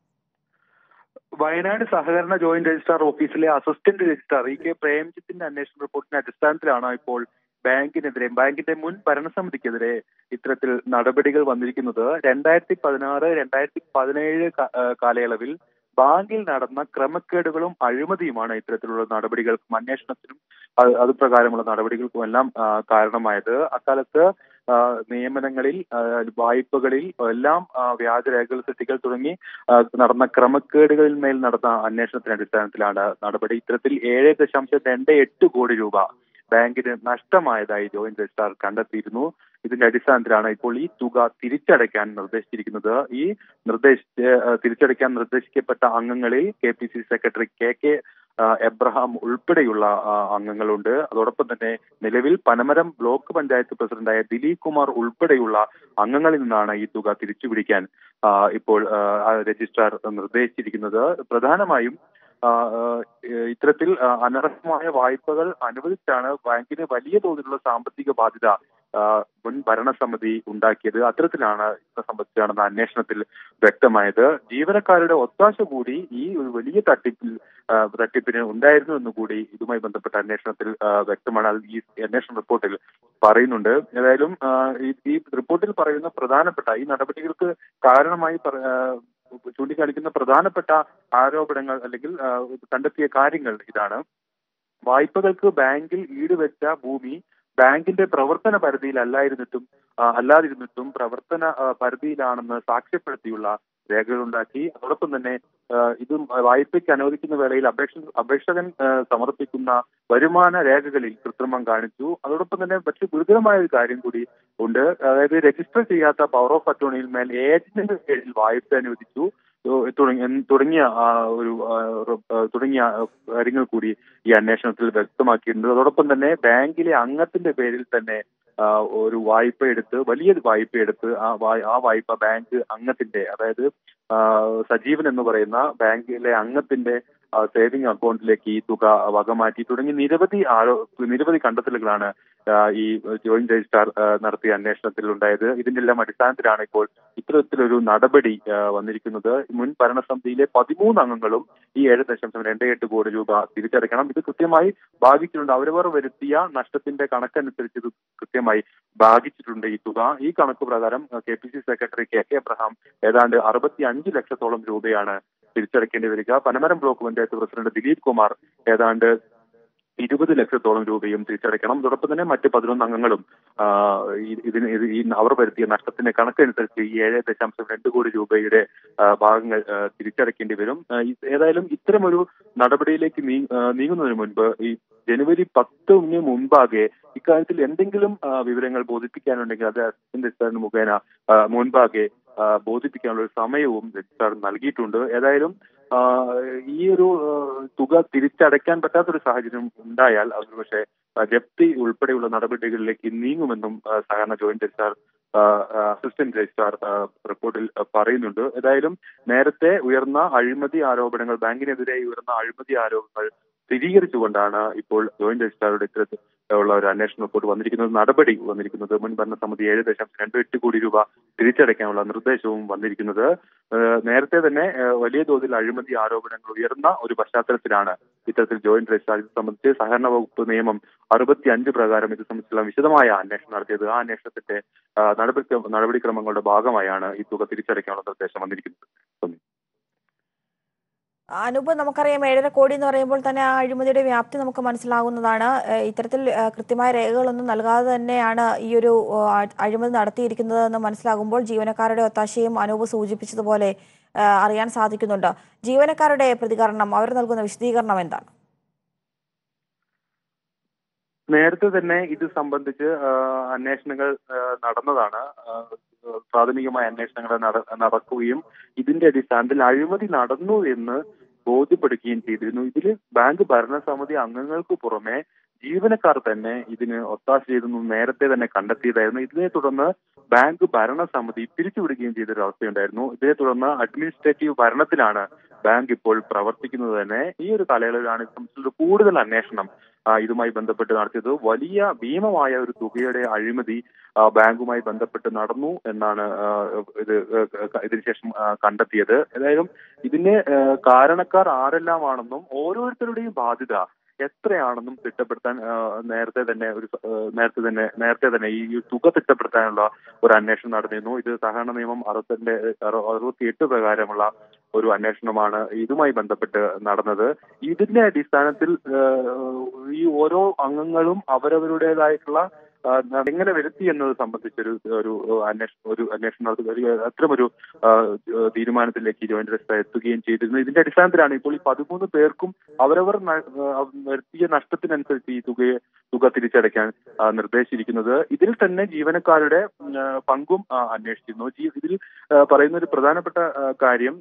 വയനാട് സഹകരണ ജോയിന്റ് രജിസ്ട്രാർ ഓഫീസിലെ അസിസ്റ്റന്റ് രജിസ്ട്രാർ ഇ കെ പ്രേംജിത്തിന്റെ അന്വേഷണ റിപ്പോർട്ടിന്റെ അടിസ്ഥാനത്തിലാണ് ഇപ്പോൾ ബാങ്കിനെതിരെ ബാങ്കിന്റെ മുൻ ഭരണസമിതിക്കെതിരെ ഇത്തരത്തിൽ നടപടികൾ വന്നിരിക്കുന്നത് രണ്ടായിരത്തി പതിനാറ് രണ്ടായിരത്തി പതിനേഴ് കാലയളവിൽ ബാങ്കിൽ നടന്ന ക്രമക്കേടുകളും അഴിമതിയുമാണ് ഇത്തരത്തിലുള്ള നടപടികൾക്കും അന്വേഷണത്തിനും അത് അത് പ്രകാരമുള്ള നടപടികൾക്കും എല്ലാം ആ, കാരണമായത് അക്കാലത്ത് ആ, നിയമനങ്ങളിൽ ആ, വായ്പകളിൽ എല്ലാം ആ, വ്യാജരേഖകൾ സൃഷ്ടിക്കൽ തുടങ്ങി ആ, നടന്ന ക്രമക്കേടുകളിൽ മേൽ നടന്ന അന്വേഷണത്തിന്റെ അടിസ്ഥാനത്തിലാണ് നടപടി ഇത്തരത്തിൽ ഏഴ് ദശാംശം രണ്ട് എട്ട് കോടി രൂപ ബാങ്കിന് നഷ്ടമായതായി ജോയിന്റ് രജിസ്ട്രാർ കണ്ടെത്തിയിരുന്നു ഇതിന്റെ അടിസ്ഥാനത്തിലാണ് ഇപ്പോൾ ഈ തുക തിരിച്ചടയ്ക്കാൻ നിർദ്ദേശിച്ചിരിക്കുന്നത് ഈ നിർദ്ദേശിച്ച് ആ, തിരിച്ചടയ്ക്കാൻ നിർദ്ദേശിക്കപ്പെട്ട അംഗങ്ങളിൽ K P C secretary K K ആ, എബ്രഹാം ഉൾപ്പെടെയുള്ള ആ, അംഗങ്ങളുണ്ട് അതോടൊപ്പം തന്നെ നിലവിൽ പനമരം ബ്ലോക്ക് പഞ്ചായത്ത് പ്രസിഡന്റായ ദിലീപ് കുമാർ ഉൾപ്പെടെയുള്ള അംഗങ്ങളിൽ നിന്നാണ് ഈ തുക തിരിച്ചുപിടിക്കാൻ ആ, ഇപ്പോൾ ആ, ആ രജിസ്ട്രാർ നിർദ്ദേശിച്ചിരിക്കുന്നത് പ്രധാനമായും ആ, ആ, ഇത്തരത്തിൽ ആ, അനർഹമായ വായ്പകൾ അനുവദിച്ചാണ് ബാങ്കിന് വലിയ തോതിലുള്ള സാമ്പത്തിക ബാധ്യത ആ, മുൻ ഭരണസമിതി ഉണ്ടാക്കിയത് അത്തരത്തിലാണ് ഇത് സംബന്ധിച്ച് നടന്ന അന്വേഷണത്തിൽ വ്യക്തമായത് ജീവനക്കാരുടെ ഒത്താശ കൂടി ഈ ഒരു വലിയ തട്ടിപ്പിൽ ആ, തട്ടിപ്പിന് ഉണ്ടായിരുന്നു എന്ന് കൂടി ഇതുമായി ബന്ധപ്പെട്ട അന്വേഷണത്തിൽ ആ, വ്യക്തമാണ് അത് ഈ അന്വേഷണ റിപ്പോർട്ടിൽ പറയുന്നുണ്ട് ഏതായാലും ആ, ഈ- ഈ റിപ്പോർട്ടിൽ പറയുന്ന പ്രധാനപ്പെട്ട ഈ നടപടികൾക്ക് കാരണമായി പറ- ആ, ചൂണ്ടിക്കാണിക്കുന്ന പ്രധാനപ്പെട്ട ആരോപണങ്ങൾ അല്ലെങ്കിൽ ആ, കണ്ടെത്തിയ കാര്യങ്ങൾ ഇതാണ് വായ്പകൾക്ക് ബാങ്കിൽ ഈടുവെച്ച ഭൂമി ബാങ്കിന്റെ പ്രവർത്തന പരിധിയിൽ അല്ലായിരുന്നിട്ടും ആ, അല്ലാതിരുന്നിട്ടും പ്രവർത്തന ആ, പരിധിയിലാണെന്ന് സാക്ഷ്യപ്പെടുത്തിയുള്ള രേഖകളുണ്ടാക്കി അതോടൊപ്പം തന്നെ ആ, ഇത് വായ്പയ്ക്ക് അനുവദിക്കുന്ന വേളയിൽ അപേക്ഷ അപേക്ഷകൻ ആ, സമർപ്പിക്കുന്ന വരുമാന രേഖകളിൽ കൃത്രിമം കാണിച്ചു അതോടൊപ്പം തന്നെ മറ്റു ഗുരുതരമായ ഒരു കാര്യം കൂടി ഉണ്ട് അതായത് രജിസ്റ്റർ ചെയ്യാത്ത പവർ ഓഫ് അറ്റോർണിയിൽ മേൽ ഏജന്റിന്റെ പേരിൽ വായ്പ അനുവദിച്ചു ഏഹ് തുടങ്ങി തുടങ്ങിയ ആ, ഒരു ആ, റ- ആ, തുടങ്ങിയ ആ, കാര്യങ്ങൾ കൂടി ഈ അന്വേഷണത്തിൽ വ്യക്തമാക്കിയിട്ടുണ്ട് അതോടൊപ്പം തന്നെ ബാങ്കിലെ അംഗത്തിന്റെ പേരിൽ തന്നെ ആ, ഒരു വായ്പ എടുത്ത് വലിയ വായ്പ എടുത്ത് ആ വായ്- ആ വായ്പ ബാങ്ക് അംഗത്തിന്റെ അതായത് ആ, സജീവൻ എന്ന് പറയുന്ന ബാങ്കിലെ അംഗത്തിന്റെ സേവിംഗ് അക്കൗണ്ടിലേക്ക് ഈ തുക വകമാറ്റി തുടങ്ങി നിരവധി ആരോ നിരവധി കണ്ടെത്തലുകളാണ് ആ, ഈ ജോയിന്റ് രജിസ്ട്രാർ ആ, നടത്തിയ അന്വേഷണത്തിൽ ഉണ്ടായത് ഇതിന്റെ എല്ലാം അടിസ്ഥാനത്തിലാണ് ഇപ്പോൾ ഇത്തരത്തിലൊരു നടപടി ആ, വന്നിരിക്കുന്നത് മുൻ ഭരണസമിതിയിലെ പതിമൂന്ന് അംഗങ്ങളും ഈ ഏഴ് ദശാംശം രണ്ട് എട്ട് കോടി രൂപ തിരിച്ചടയ്ക്കണം ഇത് കൃത്യമായി ഭാഗിച്ചിട്ടുണ്ട് അവരവർ വരുത്തിയ നഷ്ടത്തിന്റെ കണക്കനുസരിച്ച് ഇത് കൃത്യമായി ഭാഗിച്ചിട്ടുണ്ട് ഈ തുക ഈ കണക്ക് പ്രകാരം K P C secretary K K Abraham ഏതാണ്ട് അറുപത്തി അഞ്ച് ലക്ഷത്തോളം രൂപയാണ് തിരിച്ചടയ്ക്കേണ്ടി വരിക പനമരം ബ്ലോക്ക് പഞ്ചായത്ത് പ്രസിഡന്റ് ദിലീപ് കുമാർ ഏതാണ്ട് ഇരുപത് ലക്ഷത്തോളം രൂപയും തിരിച്ചടയ്ക്കണം അതോടൊപ്പം തന്നെ മറ്റ് പതിനൊന്ന് അംഗങ്ങളും ആ, ഈ- ഇതിന് ഇത് ഈ അവർ വരുത്തിയ നഷ്ടത്തിന്റെ കണക്കനുസരിച്ച് ഈ ഏഴ് ദശാംശം രണ്ട് കോടി രൂപയുടെ ആ, ഭാഗങ്ങൾ ആ, തിരിച്ചടയ്ക്കേണ്ടി വരും ആ, ഈ- ഏതായാലും ഇത്തരമൊരു നടപടിയിലേക്ക് നീ- ആ, നീങ്ങുന്നതിന് മുൻപ് ഈ ജനുവരി പത്തിന് മുമ്പാകെ ഇക്കാര്യത്തിൽ എന്തെങ്കിലും ആ, വിവരങ്ങൾ ബോധിപ്പിക്കാനുണ്ടെങ്കിൽ അത് അസിസ്റ്റന്റ് രജിസ്ട്രാറിന് മുഖേന ആ, മുൻപാകെ ആ, ബോധിപ്പിക്കാനുള്ള ഒരു സമയവും രജിസ്ട്രാർ നൽകിയിട്ടുണ്ട് ഏതായാലും ആ, ഈ ഒരു ആ, തുക തിരിച്ചടയ്ക്കാൻ പറ്റാത്തൊരു സാഹചര്യം ഉണ്ടായാൽ അത് പക്ഷേ ആ, ജപ്തി ഉൾപ്പെടെയുള്ള നടപടികളിലേക്ക് നീങ്ങുമെന്നും ആ, സഹകരണ ജോയിന്റ് രജിസ്ട്രാർ ആ, ആ, അസിസ്റ്റന്റ് രജിസ്ട്രാർ ആ, റിപ്പോർട്ടിൽ ആ, പറയുന്നുണ്ട് ഏതായാലും നേരത്തെ ഉയർന്ന അഴിമതി ആരോപണങ്ങൾ ബാങ്കിനെതിരെ ഉയർന്ന അഴിമതി ആരോപണങ്ങൾ സ്ഥിരീകരിച്ചുകൊണ്ടാണ് ഇപ്പോൾ ജോയിന്റ് രജിസ്ട്രാറുടെ ഇത്തരത്തിൽ ഉള്ള ഒരു അന്വേഷണ റിപ്പോർട്ട് വന്നിരിക്കുന്നത് നടപടി വന്നിരിക്കുന്നത് മുൻ ഭരണസമിതി ഏഴ് ദശാംശം രണ്ട് എട്ട് കോടി രൂപ തിരിച്ചടയ്ക്കാനുള്ള നിർദ്ദേശവും വന്നിരിക്കുന്നത് ഏഹ് നേരത്തെ തന്നെ ഏഹ് വലിയ തോതിൽ അഴിമതി ആരോപണങ്ങൾ ഉയർന്ന ഒരു പശ്ചാത്തലത്തിലാണ് ഇത്തരത്തിൽ ജോയിന്റ് രജിസ്ട്രാർ ഇത് സംബന്ധിച്ച് സഹകരണ വകുപ്പ് നിയമം അറുപത്തി അഞ്ച് പ്രകാരം ഇത് സംബന്ധിച്ചുള്ള വിശദമായ അന്വേഷണം നടത്തിയത് ആ അന്വേഷണത്തിന്റെ ആ, നടപടി നടപടിക്രമങ്ങളുടെ ഭാഗമായാണ് ഈ തുക തിരിച്ചടയ്ക്കാനുള്ള നിർദ്ദേശം വന്നിരിക്കുന്നത് നന്ദി. അനൂപ് നമുക്കറിയാം ഏഴര കോടി എന്ന് പറയുമ്പോൾ തന്നെ ആ അഴിമതിയുടെ വ്യാപ്തി നമുക്ക് മനസ്സിലാകുന്നതാണ് ഏഹ് ഇത്തരത്തിൽ ഏഹ് കൃത്യമായ രേഖകളൊന്നും നൽകാതെ തന്നെയാണ് ഈ ഒരു ഏഹ് അഴിമതി നടത്തിയിരിക്കുന്നത് എന്ന് മനസ്സിലാകുമ്പോൾ ജീവനക്കാരുടെ ഒത്താശയും അനൂപ് സൂചിപ്പിച്ചതുപോലെ ഏഹ് അറിയാൻ സാധിക്കുന്നുണ്ട് ജീവനക്കാരുടെ പ്രതികരണം അവർ നൽകുന്ന വിശദീകരണം എന്താണ് നേരത്തെ തന്നെ ഇത് സംബന്ധിച്ച് ആ, അന്വേഷണങ്ങൾ ആ, നടന്നതാണ് ആ, പ്രാഥമികമായ അന്വേഷണങ്ങൾ നട- നടക്കുകയും ഇതിന്റെ അടിസ്ഥാനത്തിൽ അഴിമതി നടന്നു എന്ന് ബോധ്യപ്പെടുകയും ചെയ്തിരുന്നു ഇതിൽ ബാങ്ക് ഭരണസമിതി അംഗങ്ങൾക്ക് പുറമെ ജീവനക്കാർ തന്നെ ഇതിന് ഒത്താശ ചെയ്തെന്ന് നേരത്തെ തന്നെ കണ്ടെത്തിയതായിരുന്നു ഇതിനെ തുടർന്ന് ബാങ്ക് ഭരണസമിതി പിരിച്ചുവിടുകയും ചെയ്ത ഒരു അവസ്ഥയുണ്ടായിരുന്നു ഇതിനെ തുടർന്ന് അഡ്മിനിസ്ട്രേറ്റീവ് ഭരണത്തിലാണ് ബാങ്ക് ഇപ്പോൾ പ്രവർത്തിക്കുന്നത് തന്നെ ഈ ഒരു കാലയളവിലാണ് ഇത് സംബന്ധിച്ചുള്ള കൂടുതൽ അന്വേഷണം ആ, ഇതുമായി ബന്ധപ്പെട്ട് നടത്തിയത് വലിയ ഭീമമായ ഒരു തുകയുടെ അഴിമതി ആ, ബാങ്കുമായി ബന്ധപ്പെട്ട് നടന്നു എന്നാണ് ആ, ഇത് ഏഹ് ഇതിനുശേഷം ആ, കണ്ടെത്തിയത് ഏതായാലും ഇതിന് ഏഹ് കാരണക്കാർ ആരെല്ലാമാണെന്നും ഓരോരുത്തരുടെയും ബാധ്യത എത്രയാണെന്നും തിട്ടപ്പെടുത്താൻ ആ, നേരത്തെ തന്നെ ഒരു സ- ഏഹ് നേരത്തെ തന്നെ നേരത്തെ തന്നെ ഈ തുക തിട്ടപ്പെടുത്താനുള്ള ഒരു അന്വേഷണം നടന്നിരുന്നു ഇത് സഹകരണ നിയമം അറുപത്തിന്റെ അറുപത്തിയെട്ട് പ്രകാരമുള്ള ഒരു അന്വേഷണമാണ് ഇതുമായി ബന്ധപ്പെട്ട് നടന്നത് ഇതിന്റെ അടിസ്ഥാനത്തിൽ ഏഹ്, ഈ ഓരോ അംഗങ്ങളും അവരവരുടേതായിട്ടുള്ള ആ, എങ്ങനെ വരുത്തി എന്നത് സംബന്ധിച്ചൊരു ഒരു അന്വേഷണം ഒരു അന്വേഷണം നടത്തുക ഒരു അത്തരമൊരു ആ, തീരുമാനത്തിലേക്ക് ജോയിന്റ് രജിസ്ട്രാർ എത്തുകയും ചെയ്തിരുന്നു ഇതിന്റെ അടിസ്ഥാനത്തിലാണ് ഇപ്പോൾ ഈ പതിമൂന്ന് പേർക്കും അവരവർ ന- ആ, വരുത്തിയ നഷ്ടത്തിനനുസരിച്ച് ഈ തുകയെ തുക തിരിച്ചടയ്ക്കാൻ ആ, നിർദ്ദേശിച്ചിരിക്കുന്നത് ഇതിൽ തന്നെ ജീവനക്കാരുടെ ഉം, ആ, പങ്കും ആ, അന്വേഷിച്ചിരുന്നു ജീ- ഇതിൽ ആ, പറയുന്ന ഒരു പ്രധാനപ്പെട്ട ആ, കാര്യം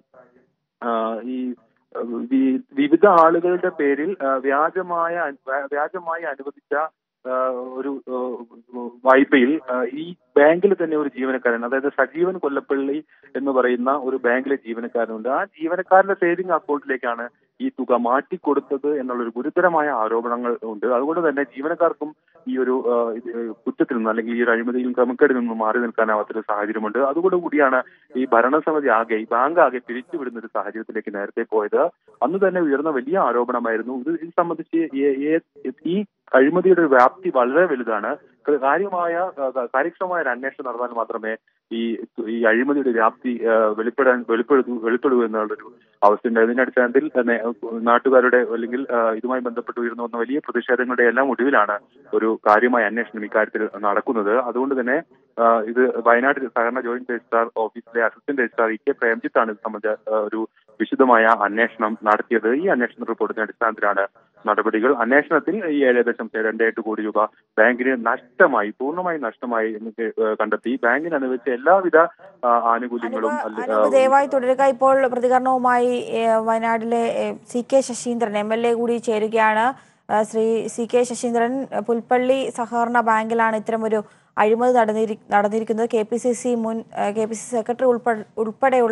ആ, ഈ ആ, വി- വിവിധ ആളുകളുടെ പേരിൽ ആ, വ്യാജമായ വ്യാ- വ്യാജമായി അനുവദിച്ച ആ, ഒരു ആ, വായ്പയിൽ ആ, ഈ ബാങ്കിൽ തന്നെ ഒരു ജീവനക്കാരൻ അതായത് സജീവൻ കൊല്ലപ്പള്ളി എന്ന് പറയുന്ന ഒരു ബാങ്കിലെ ജീവനക്കാരനുണ്ട് ആ ജീവനക്കാരന്റെ സേവിംഗ് അക്കൗണ്ടിലേക്കാണ് ഈ തുക മാറ്റിക്കൊടുത്തത് എന്നുള്ളൊരു ഗുരുതരമായ ആരോപണങ്ങൾ ഉണ്ട് അതുകൊണ്ട് തന്നെ ജീവനക്കാർക്കും ഈ ഒരു ആ, ഇത് കുറ്റത്തിൽ നിന്ന് അല്ലെങ്കിൽ ഈ ഒരു അഴിമതിയിൽ ക്രമക്കേടിൽ നിന്ന് മാറി നിൽക്കാനാവാത്തൊരു സാഹചര്യമുണ്ട് അതുകൊണ്ട് കൂടിയാണ് ഈ ഭരണസമിതി ആകെ ഈ ബാങ്ക് ആകെ പിരിച്ചുവിടുന്ന ഒരു സാഹചര്യത്തിലേക്ക് നേരത്തെ പോയത് അന്ന് തന്നെ ഉയർന്ന വലിയ ആരോപണമായിരുന്നു ഇത് ഇത് സംബന്ധിച്ച് ഏ- ഏ- ഈ അഴിമതിയുടെ ഒരു വ്യാപ്തി വളരെ വലുതാണ് കാര്യമായ ആ, കാര്യക്ഷമമായ ഒരു അന്വേഷണം നടന്നാൽ മാത്രമേ ഈ ഈ അഴിമതിയുടെ വ്യാപ്തി ആ, വെളിപ്പെടാൻ വെളിപ്പെടുത്തു വെളിപ്പെടൂ എന്നുള്ളൊരു അവസ്ഥയുണ്ട് അതിന്റെ അടിസ്ഥാനത്തിൽ തന്നെ നാട്ടുകാരുടെ അല്ലെങ്കിൽ ആ, ഇതുമായി ബന്ധപ്പെട്ട് ഉയർന്നു വന്ന വലിയ പ്രതിഷേധങ്ങളുടെ എല്ലാം ഒടുവിലാണ് ഒരു കാര്യമായ അന്വേഷണം ഇക്കാര്യത്തിൽ നടക്കുന്നത് അതുകൊണ്ട് തന്നെ ആ, ഇത് വയനാട് സഹകരണ ജോയിന്റ് രജിസ്ട്രാർ ഓഫീസിലെ അസിസ്റ്റന്റ് രജിസ്ട്രാർ ഇ കെ പ്രേംജിത്താണ് ഇത് സംബന്ധിച്ച ആ, ഒരു വിശദമായ അന്വേഷണം നടത്തിയത് ഈ അന്വേഷണ റിപ്പോർട്ടിന്റെ അടിസ്ഥാനത്തിലാണ് നടപടികൾ അന്വേഷണത്തിൽ ഈ ഏഴ് ദശാംശം രണ്ട് എട്ട് കോടി രൂപ ബാങ്കിന് നഷ്ടമായി പൂർണ്ണമായി നഷ്ടമായി എന്ന് കെ- ഏഹ് കണ്ടെത്തി ബാങ്കിന് അനുവദിച്ച എല്ലാവിധ ആ, ആനുകൂല്യങ്ങളും അല്ല- ആ, അനൂപ് ദയവായി തുടരുക ഇപ്പോൾ പ്രതികരണവുമായി ഏഹ്, വയനാട്ടിലെ ഏഹ്, C K Sasheendran M L A കൂടി ചേരുകയാണ് ഏഹ്, ശ്രീ സി കെ ശശീന്ദ്രൻ ഏഹ്, പുൽപ്പള്ളി സഹകരണ ബാങ്കിലാണ് ഇത്തരമൊരു അഴിമതി നടന്നിരി നടന്നിരിക്കുന്നത് കെ പി സി സി മുൻ കെ പി സി സെക്രട്ടറി ഉൾപ്പെടെ ഉൾപ്പെടെയുള്ള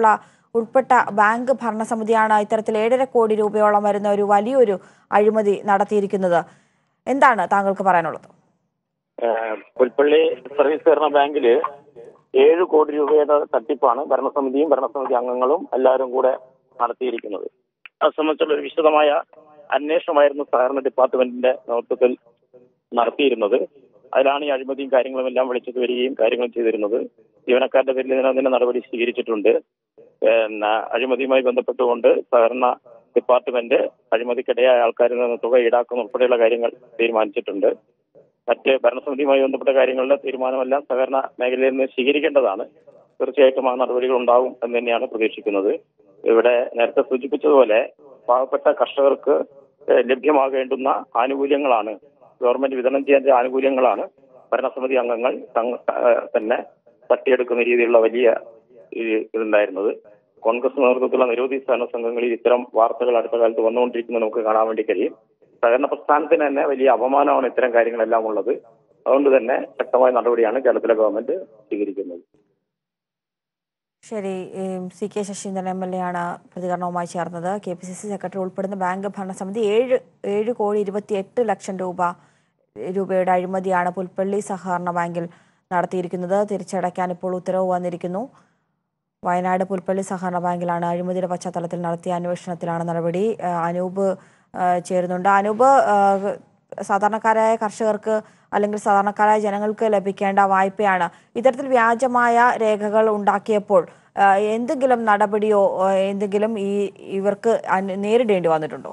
ഉൾപ്പെട്ട ബാങ്ക് ഭരണസമിതിയാണ് ഇത്തരത്തിൽ ഏഴര കോടി രൂപയോളം വരുന്ന ഒരു വലിയൊരു അഴിമതി നടത്തിയിരിക്കുന്നത് എന്താണ് താങ്കൾക്ക് പറയാനുള്ളത് ഏഹ് പുൽപ്പള്ളി സർവീസ് സഹകരണ ബാങ്കില് ഏഴ് കോടി രൂപയുടെ തട്ടിപ്പാണ് ഭരണസമിതിയും ഭരണസമിതി അംഗങ്ങളും എല്ലാവരും കൂടെ നടത്തിയിരിക്കുന്നത് അത് സംബന്ധിച്ചുള്ള ഒരു വിശദമായ അന്വേഷണമായിരുന്നു സഹകരണ ഡിപ്പാർട്ട്മെന്റിന്റെ നേതൃത്വത്തിൽ നടത്തിയിരുന്നത് അതിലാണ് ഈ അഴിമതിയും കാര്യങ്ങളും എല്ലാം വിളിച്ചത് വരികയും കാര്യങ്ങൾ ചെയ്തിരുന്നത് ജീവനക്കാരുടെ പേരിൽ ഇതിനകത്തിന് നടപടി സ്വീകരിച്ചിട്ടുണ്ട് പിന്നെ അഴിമതിയുമായി ബന്ധപ്പെട്ടുകൊണ്ട് സഹകരണ ഡിപ്പാർട്ട്മെന്റ് അഴിമതിക്കിടയായ ആൾക്കാരിൽ നിന്ന് തുക ഈടാക്കുന്ന ഉൾപ്പെടെയുള്ള കാര്യങ്ങൾ തീരുമാനിച്ചിട്ടുണ്ട് മറ്റ് ഭരണസമിതിയുമായി ബന്ധപ്പെട്ട കാര്യങ്ങളുടെ തീരുമാനമെല്ലാം സഹകരണ മേഖലയിൽ നിന്ന് സ്വീകരിക്കേണ്ടതാണ് തീർച്ചയായിട്ടും ആ നടപടികൾ ഉണ്ടാവും എന്ന് തന്നെയാണ് പ്രതീക്ഷിക്കുന്നത് ഇവിടെ നേരത്തെ സൂചിപ്പിച്ചതുപോലെ പാവപ്പെട്ട കർഷകർക്ക് ഏഹ്, ലഭ്യമാകേണ്ടുന്ന ആനുകൂല്യങ്ങളാണ് ഗവൺമെന്റ് വിതരണം ചെയ്യേണ്ട ആനുകൂല്യങ്ങളാണ് ഭരണസമിതി അംഗങ്ങൾ തങ്ങ- ഏഹ്, തന്നെ തട്ടിയെടുക്കുന്ന രീതിയിലുള്ള വലിയ ഈ ഇതുണ്ടായിരുന്നത് കോൺഗ്രസ് നേതൃത്വത്തിലുള്ള നിരവധി സഹകരണ സംഘങ്ങളിൽ ഇത്തരം വാർത്തകൾ അടുത്ത കാലത്ത് വന്നുകൊണ്ടിരിക്കുന്നത് നമുക്ക് കാണാൻ വേണ്ടി കഴിയും സഹകരണ പ്രസ്ഥാനത്തിന് തന്നെ വലിയ അപമാനമാണ് ഇത്തരം കാര്യങ്ങളെല്ലാം ഉള്ളത് അതുകൊണ്ട് തന്നെ ശക്തമായ നടപടിയാണ് കേരളത്തിലെ ഗവൺമെന്റ് സ്വീകരിക്കുന്നത് ശരി ഏം, C K Sasheendran M L A ആണ് പ്രതികരണവുമായി ചേർന്നത് K P C C secretary ഉൾപ്പെടുന്ന ബാങ്ക് ഭരണസമിതി ഏഴ് ഏഴ് കോടി ഇരുപത്തി എട്ട് ലക്ഷം രൂപ രൂപയുടെ അഴിമതിയാണ് പുൽപ്പള്ളി സഹകരണ ബാങ്കിൽ നടത്തിയിരിക്കുന്നത് തിരിച്ചടയ്ക്കാൻ ഇപ്പോൾ ഉത്തരവ് വന്നിരിക്കുന്നു വയനാട് പുൽപ്പള്ളി സഹകരണ ബാങ്കിലാണ് അഴിമതിയുടെ പശ്ചാത്തലത്തിൽ നടത്തിയ അന്വേഷണത്തിലാണ് നടപടി ആ, അനൂപ് ആ, ചേരുന്നുണ്ട് അനൂപ് ആ, സാധാരണക്കാരായ കർഷകർക്ക് അല്ലെങ്കിൽ സാധാരണക്കാരായ ജനങ്ങൾക്ക് ലഭിക്കേണ്ട വായ്പയാണ് ഇത്തരത്തിൽ വ്യാജമായ രേഖകൾ ഉണ്ടാക്കിയപ്പോൾ ആ, എന്തെങ്കിലും നടപടിയോ ആ, എന്തെങ്കിലും ഈ ഇവർക്ക് അന്- നേരിടേണ്ടി വന്നിട്ടുണ്ടോ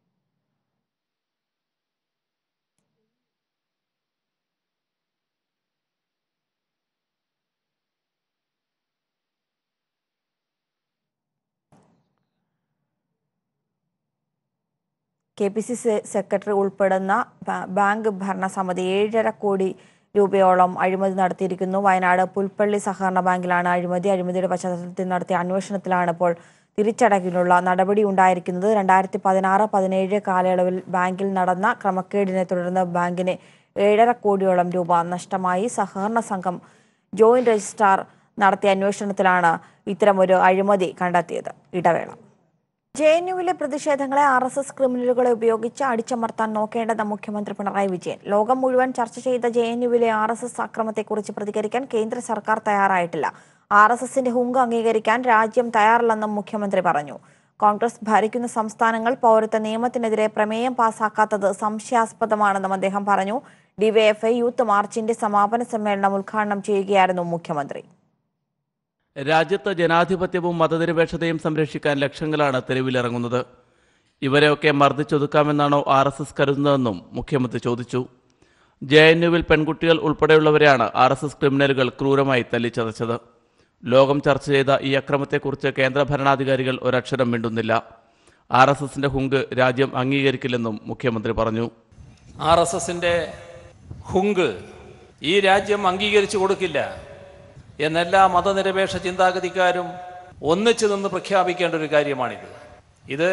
K P C C secretary ഉൾപ്പെടുന്ന ബാ- ബാങ്ക് ഭരണസമിതി ഏഴര കോടി രൂപയോളം അഴിമതി നടത്തിയിരിക്കുന്നു വയനാട് പുൽപ്പള്ളി സഹകരണ ബാങ്കിലാണ് അഴിമതി അഴിമതിയുടെ പശ്ചാത്തലത്തിൽ നടത്തിയ അന്വേഷണത്തിലാണ് ഇപ്പോൾ തിരിച്ചടക്കിനുള്ള നടപടി ഉണ്ടായിരിക്കുന്നത് രണ്ടായിരത്തി പതിനാറ് പതിനേഴ് കാലയളവിൽ ബാങ്കിൽ നടന്ന ക്രമക്കേടിനെ തുടർന്ന് ബാങ്കിന് ഏഴര കോടിയോളം രൂപ നഷ്ടമായി സഹകരണ സംഘം ജോയിന്റ് രജിസ്ട്രാർ നടത്തിയ അന്വേഷണത്തിലാണ് ഇത്തരമൊരു അഴിമതി കണ്ടെത്തിയത് ഇടവേള ജെ എൻ യുവിലെ പ്രതിഷേധങ്ങളെ ആർ എസ് എസ് ക്രിമിനലുകളെ ഉപയോഗിച്ച് അടിച്ചമർത്താൻ നോക്കേണ്ടെന്ന മുഖ്യമന്ത്രി പിണറായി വിജയൻ ലോകം മുഴുവൻ ചർച്ച ചെയ്ത ജെ എൻ യുവിലെ ആർ എസ് എസ് അക്രമത്തെക്കുറിച്ച് പ്രതികരിക്കാൻ കേന്ദ്ര സർക്കാർ തയ്യാറായിട്ടില്ല ആർ എസ് എസിന്റെ ഹുങ്ക് അംഗീകരിക്കാൻ രാജ്യം തയ്യാറല്ലെന്നും മുഖ്യമന്ത്രി പറഞ്ഞു കോൺഗ്രസ് ഭരിക്കുന്ന സംസ്ഥാനങ്ങൾ പൗരത്വ നിയമത്തിനെതിരെ പ്രമേയം പാസാക്കാത്തത് സംശയാസ്പദമാണെന്നും അദ്ദേഹം പറഞ്ഞു ഡിവൈഎഫ്ഐ യൂത്ത് മാർച്ചിന്റെ സമാപന സമ്മേളനം ഉദ്ഘാടനം ചെയ്യുകയായിരുന്നു മുഖ്യമന്ത്രി രാജ്യത്ത് ജനാധിപത്യവും മതനിരപേക്ഷതയും സംരക്ഷിക്കാൻ ലക്ഷങ്ങളാണ് തെരുവിലിറങ്ങുന്നത് ഇവരെയൊക്കെ മർദ്ദിച്ചൊതുക്കാമെന്നാണോ ആർ എസ് എസ് കരുതുന്നതെന്നും മുഖ്യമന്ത്രി ചോദിച്ചു ജെ എൻ യുവിൽ പെൺകുട്ടികൾ ഉൾപ്പെടെയുള്ളവരെയാണ് ആർ എസ് എസ് ക്രിമിനലുകൾ ക്രൂരമായി തല്ലിച്ചതച്ചത് ലോകം ചർച്ച ചെയ്ത ഈ അക്രമത്തെക്കുറിച്ച് കേന്ദ്ര ഭരണാധികാരികൾ ഒരക്ഷരം മിണ്ടുന്നില്ല ആർ എസ് എസിന്റെ ഹുങ്ക് രാജ്യം അംഗീകരിക്കില്ലെന്നും മുഖ്യമന്ത്രി പറഞ്ഞു ആർ എസ് എസിൻ്റെ ഹുങ്ക് ഈ രാജ്യം അംഗീകരിച്ചു കൊടുക്കില്ല എന്നെല്ലാ മതനിരപേക്ഷ ചിന്താഗതിക്കാരും ഒന്നിച്ചു നിന്ന് പ്രഖ്യാപിക്കേണ്ട ഒരു കാര്യമാണിത് ഇത്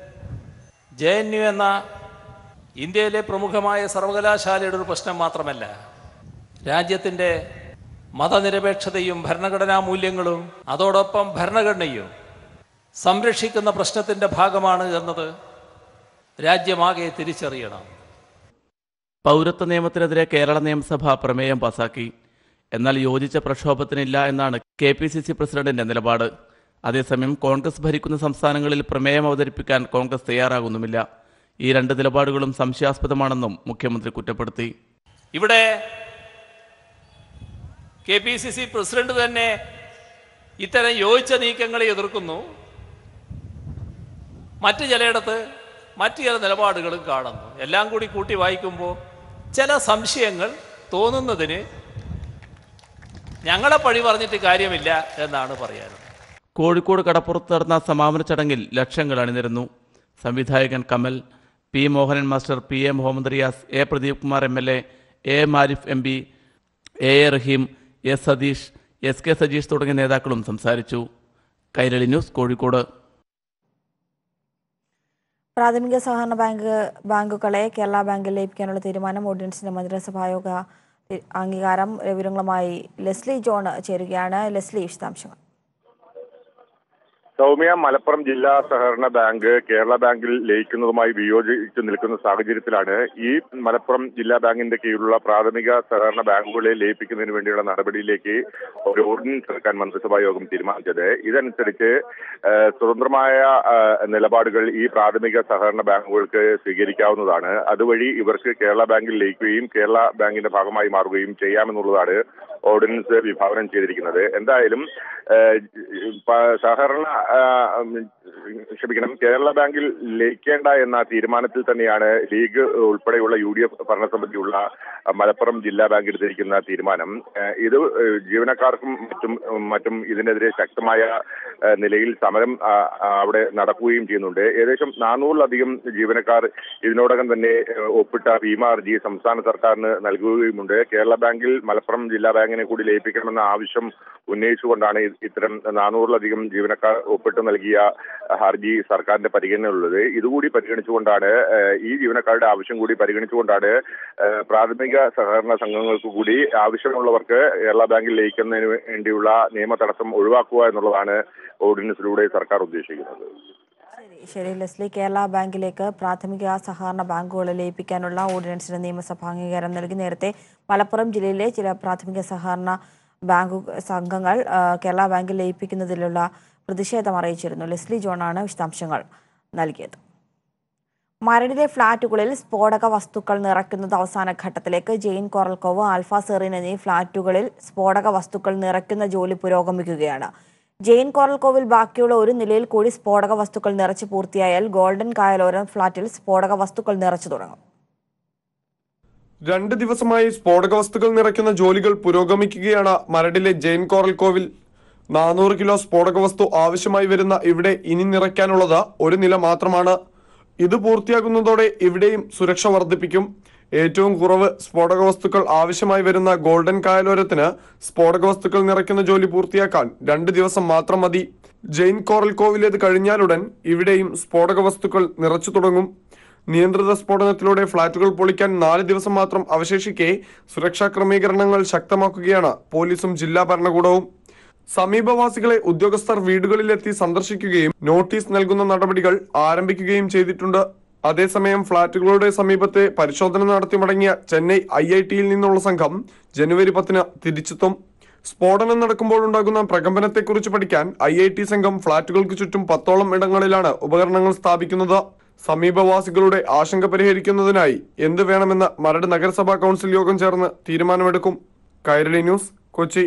ജെ എൻ യു എന്ന ഇന്ത്യയിലെ പ്രമുഖമായ സർവകലാശാലയുടെ ഒരു പ്രശ്നം മാത്രമല്ല രാജ്യത്തിൻ്റെ മതനിരപേക്ഷതയും ഭരണഘടനാ മൂല്യങ്ങളും അതോടൊപ്പം ഭരണഘടനയും സംരക്ഷിക്കുന്ന പ്രശ്നത്തിൻ്റെ ഭാഗമാണ് എന്നത് രാജ്യമാകെ തിരിച്ചറിയണം പൗരത്വ നിയമത്തിനെതിരെ കേരള നിയമസഭ പ്രമേയം പാസാക്കി എന്നാൽ യോജിച്ച പ്രക്ഷോഭത്തിനില്ല എന്നാണ് കെ പി സി സി പ്രസിഡന്റിന്റെ നിലപാട് അതേസമയം കോൺഗ്രസ് ഭരിക്കുന്ന സംസ്ഥാനങ്ങളിൽ പ്രമേയം അവതരിപ്പിക്കാൻ കോൺഗ്രസ് തയ്യാറാകുന്നുമില്ല ഈ രണ്ട് നിലപാടുകളും സംശയാസ്പദമാണെന്നും മുഖ്യമന്ത്രി കുറ്റപ്പെടുത്തി ഇവിടെ K P C C president തന്നെ ഇത്തരം യോജിച്ച നീക്കങ്ങളെ എതിർക്കുന്നു മറ്റ് ചിലയിടത്ത് മറ്റു ചില നിലപാടുകളും കാണുന്നു എല്ലാം കൂടി കൂട്ടി വായിക്കുമ്പോൾ ചില സംശയങ്ങൾ തോന്നുന്നതിന് ഞങ്ങളെ പഴി പറഞ്ഞിട്ട് കാര്യമില്ല എന്നാണ് പറയാനുള്ളത് കോഴിക്കോട് കടപ്പുറത്ത് നടന്ന സമാപന ചടങ്ങിൽ ലക്ഷങ്ങൾ അണിനിരന്നു സംവിധായകൻ Kamal P Mohanan master P A Muhammad Riyas A Pradeep Kumar M L A A M Arif M P A A Rahim S Satheesh S K Sajeesh തുടങ്ങിയ നേതാക്കളും സംസാരിച്ചു കൈരളി ന്യൂസ് കോഴിക്കോട് പ്രാഥമിക സഹകരണ ബാങ്ക് ബാങ്കുകളെ കേരള ബാങ്കിൽ ലയിപ്പിക്കാനുള്ള തീരുമാനം ഓർഡിനൻസിന്റെ മന്ത്രിസഭായോഗ തി- അംഗീകാരം വിവരങ്ങളുമായി ലെസ്ലി ജോൺ ചേരുകയാണ് ലെസ്ലി വിശദാംശങ്ങൾ സൗമ്യ മലപ്പുറം ജില്ലാ സഹകരണ ബാങ്ക് കേരള ബാങ്കിൽ ലയിക്കുന്നതുമായി വിയോജിച്ച് നിൽക്കുന്ന സാഹചര്യത്തിലാണ് ഈ മലപ്പുറം ജില്ലാ ബാങ്കിന്റെ കീഴിലുള്ള പ്രാഥമിക സഹകരണ ബാങ്കുകളെ ലയിപ്പിക്കുന്നതിന് വേണ്ടിയുള്ള നടപടിയിലേക്ക് ഒരു ഓർഡിനൻസ് ഇറക്കാൻ മന്ത്രിസഭാ യോഗം തീരുമാനിച്ചത് ഇതനുസരിച്ച് ആ, സ്വതന്ത്രമായ ആ, നിലപാടുകൾ ഈ പ്രാഥമിക സഹകരണ ബാങ്കുകൾക്ക് സ്വീകരിക്കാവുന്നതാണ് അതുവഴി ഇവർക്ക് കേരള ബാങ്കിൽ ലയിക്കുകയും കേരള ബാങ്കിന്റെ ഭാഗമായി മാറുകയും ചെയ്യാമെന്നുള്ളതാണ് ഓർഡിനൻസ് വിഭാവനം ചെയ്തിരിക്കുന്നത് എന്തായാലും ഏഹ്, പ- സഹകരണ ആ, ഉം, ക്ഷമിക്കണം കേരള ബാങ്കിൽ ലയിക്കേണ്ട എന്ന തീരുമാനത്തിൽ തന്നെയാണ് ലീഗ് ഉൾപ്പെടെയുള്ള യു ഡി എഫ് ഭരണസമിതിയുള്ള മലപ്പുറം ജില്ലാ ബാങ്ക് എടുത്തിരിക്കുന്ന തീരുമാനം ഏഹ്, ഇത് ഏഹ്, ജീവനക്കാർക്കും മറ്റും മറ്റും ഇതിനെതിരെ ശക്തമായ ഏഹ്, നിലയിൽ സമരം ആ, ആ, അവിടെ നടക്കുകയും ചെയ്യുന്നുണ്ട് ഏകദേശം നാനൂറിലധികം ജീവനക്കാർ ഇതിനോടകം തന്നെ ഏഹ്, ഒപ്പിട്ട ഭീമ ഹർജി സംസ്ഥാന സർക്കാരിന് നൽകുകയുമുണ്ട് കേരള ബാങ്കിൽ മലപ്പുറം ജില്ലാ ബാങ്കിനെ കൂടി ലയിപ്പിക്കണമെന്ന ആവശ്യം ഉന്നയിച്ചുകൊണ്ടാണ് ഇ- ഇത്തരം നാനൂറിലധികം ജീവനക്കാർ ഒപ്പിട്ട് നൽകിയ ഹർജി സർക്കാരിന്റെ പരിഗണനയിലുള്ളത് ഇതുകൂടി പരിഗണിച്ചുകൊണ്ടാണ് ഏഹ്, ഈ ജീവനക്കാരുടെ ആവശ്യം കൂടി പരിഗണിച്ചുകൊണ്ടാണ് ഏഹ്, പ്രാഥമിക സഹകരണ സംഘങ്ങൾക്ക് കൂടി ആവശ്യമുള്ളവർക്ക് കേരള ബാങ്കിൽ ലയിക്കുന്നതിന് വേണ്ടിയുള്ള നിയമ തടസ്സം ഒഴിവാക്കുക എന്നുള്ളതാണ് ഓർഡിനൻസിലൂടെ സർക്കാർ ഉദ്ദേശിക്കുന്നത് ശരി ലെസ്ലി കേരള ബാങ്കിലേക്ക് പ്രാഥമിക സഹകരണ ബാങ്കുകളെ ലയിപ്പിക്കാനുള്ള ഓർഡിനൻസിന് നിയമസഭ അംഗീകാരം നൽകി നേരത്തെ മലപ്പുറം ജില്ലയിലെ ചില പ്രാഥമിക സഹകരണ ബാങ്കു സംഘങ്ങൾ ആ, കേരള ബാങ്കിൽ ലയിപ്പിക്കുന്നതിലുള്ള പ്രതിഷേധം അറിയിച്ചിരുന്നു ലെസ്ലി ജോണാണ് വിശദാംശങ്ങൾ നൽകിയത് മരടിലെ ഫ്ളാറ്റുകളിൽ സ്ഫോടക വസ്തുക്കൾ നിറയ്ക്കുന്നത് അവസാന ഘട്ടത്തിലേക്ക് ജെയിൻ കോറൽക്കോവ് ആൽഫ സെറിൻ എന്നീ ഫ്ളാറ്റുകളിൽ സ്ഫോടക വസ്തുക്കൾ നിറയ്ക്കുന്ന ജോലി പുരോഗമിക്കുകയാണ് ജെയിൻ കോറൽക്കോവിൽ ബാക്കിയുള്ള ഒരു നിലയിൽ കൂടി സ്ഫോടക വസ്തുക്കൾ നിറച്ച് പൂർത്തിയായാൽ ഗോൾഡൻ കായലോരം ഫ്ളാറ്റിൽ സ്ഫോടക വസ്തുക്കൾ നിറച്ചു തുടങ്ങും രണ്ട് ദിവസമായി സ്ഫോടക വസ്തുക്കൾ നിറയ്ക്കുന്ന ജോലികൾ പുരോഗമിക്കുകയാണ് മരടിലെ ജെയിൻ കോറൽ കോവിൽ നാനൂറ് കിലോ സ്ഫോടക വസ്തു ആവശ്യമായി വരുന്ന ഇവിടെ ഇനി നിറയ്ക്കാനുള്ളത് ഒരു നില മാത്രമാണ് ഇത് പൂർത്തിയാകുന്നതോടെ ഇവിടെയും സുരക്ഷ വർദ്ധിപ്പിക്കും ഏറ്റവും കുറവ് സ്ഫോടക വസ്തുക്കൾ ആവശ്യമായി വരുന്ന ഗോൾഡൻ കായലോരത്തിന് സ്ഫോടക വസ്തുക്കൾ നിറയ്ക്കുന്ന ജോലി പൂർത്തിയാക്കാൻ രണ്ട് ദിവസം മാത്രം മതി ജെയിൻ കോറൽ കോവിലേത് കഴിഞ്ഞാലുടൻ ഇവിടെയും സ്ഫോടക വസ്തുക്കൾ നിറച്ചു തുടങ്ങും നിയന്ത്രിത സ്ഫോടനത്തിലൂടെ ഫ്ളാറ്റുകൾ പൊളിക്കാൻ നാല് ദിവസം മാത്രം അവശേഷിക്കെ സുരക്ഷാ ക്രമീകരണങ്ങൾ ശക്തമാക്കുകയാണ് പോലീസും ജില്ലാ ഭരണകൂടവും സമീപവാസികളെ ഉദ്യോഗസ്ഥർ വീടുകളിലെത്തി സന്ദർശിക്കുകയും നോട്ടീസ് നൽകുന്ന നടപടികൾ ആരംഭിക്കുകയും ചെയ്തിട്ടുണ്ട് അതേസമയം ഫ്ളാറ്റുകളുടെ സമീപത്തെ പരിശോധന നടത്തി മടങ്ങിയ ചെന്നൈ ഐ ഐ ടിയിൽ നിന്നുള്ള സംഘം ജനുവരി പത്തിന് തിരിച്ചെത്തും സ്ഫോടനം നടക്കുമ്പോൾ ഉണ്ടാകുന്ന പ്രകമ്പനത്തെക്കുറിച്ച് പഠിക്കാൻ ഐ ഐ ടി സംഘം ഫ്ളാറ്റുകൾക്ക് ചുറ്റും പത്തോളം ഇടങ്ങളിലാണ് ഉപകരണങ്ങൾ സ്ഥാപിക്കുന്നത് സമീപവാസികളുടെ ആശങ്ക പരിഹരിക്കുന്നതിനായി എന്ത് വേണമെന്ന് മരട് നഗരസഭാ കൗൺസിൽ യോഗം ചേർന്ന് തീരുമാനമെടുക്കും കൈരളി ന്യൂസ് കൊച്ചി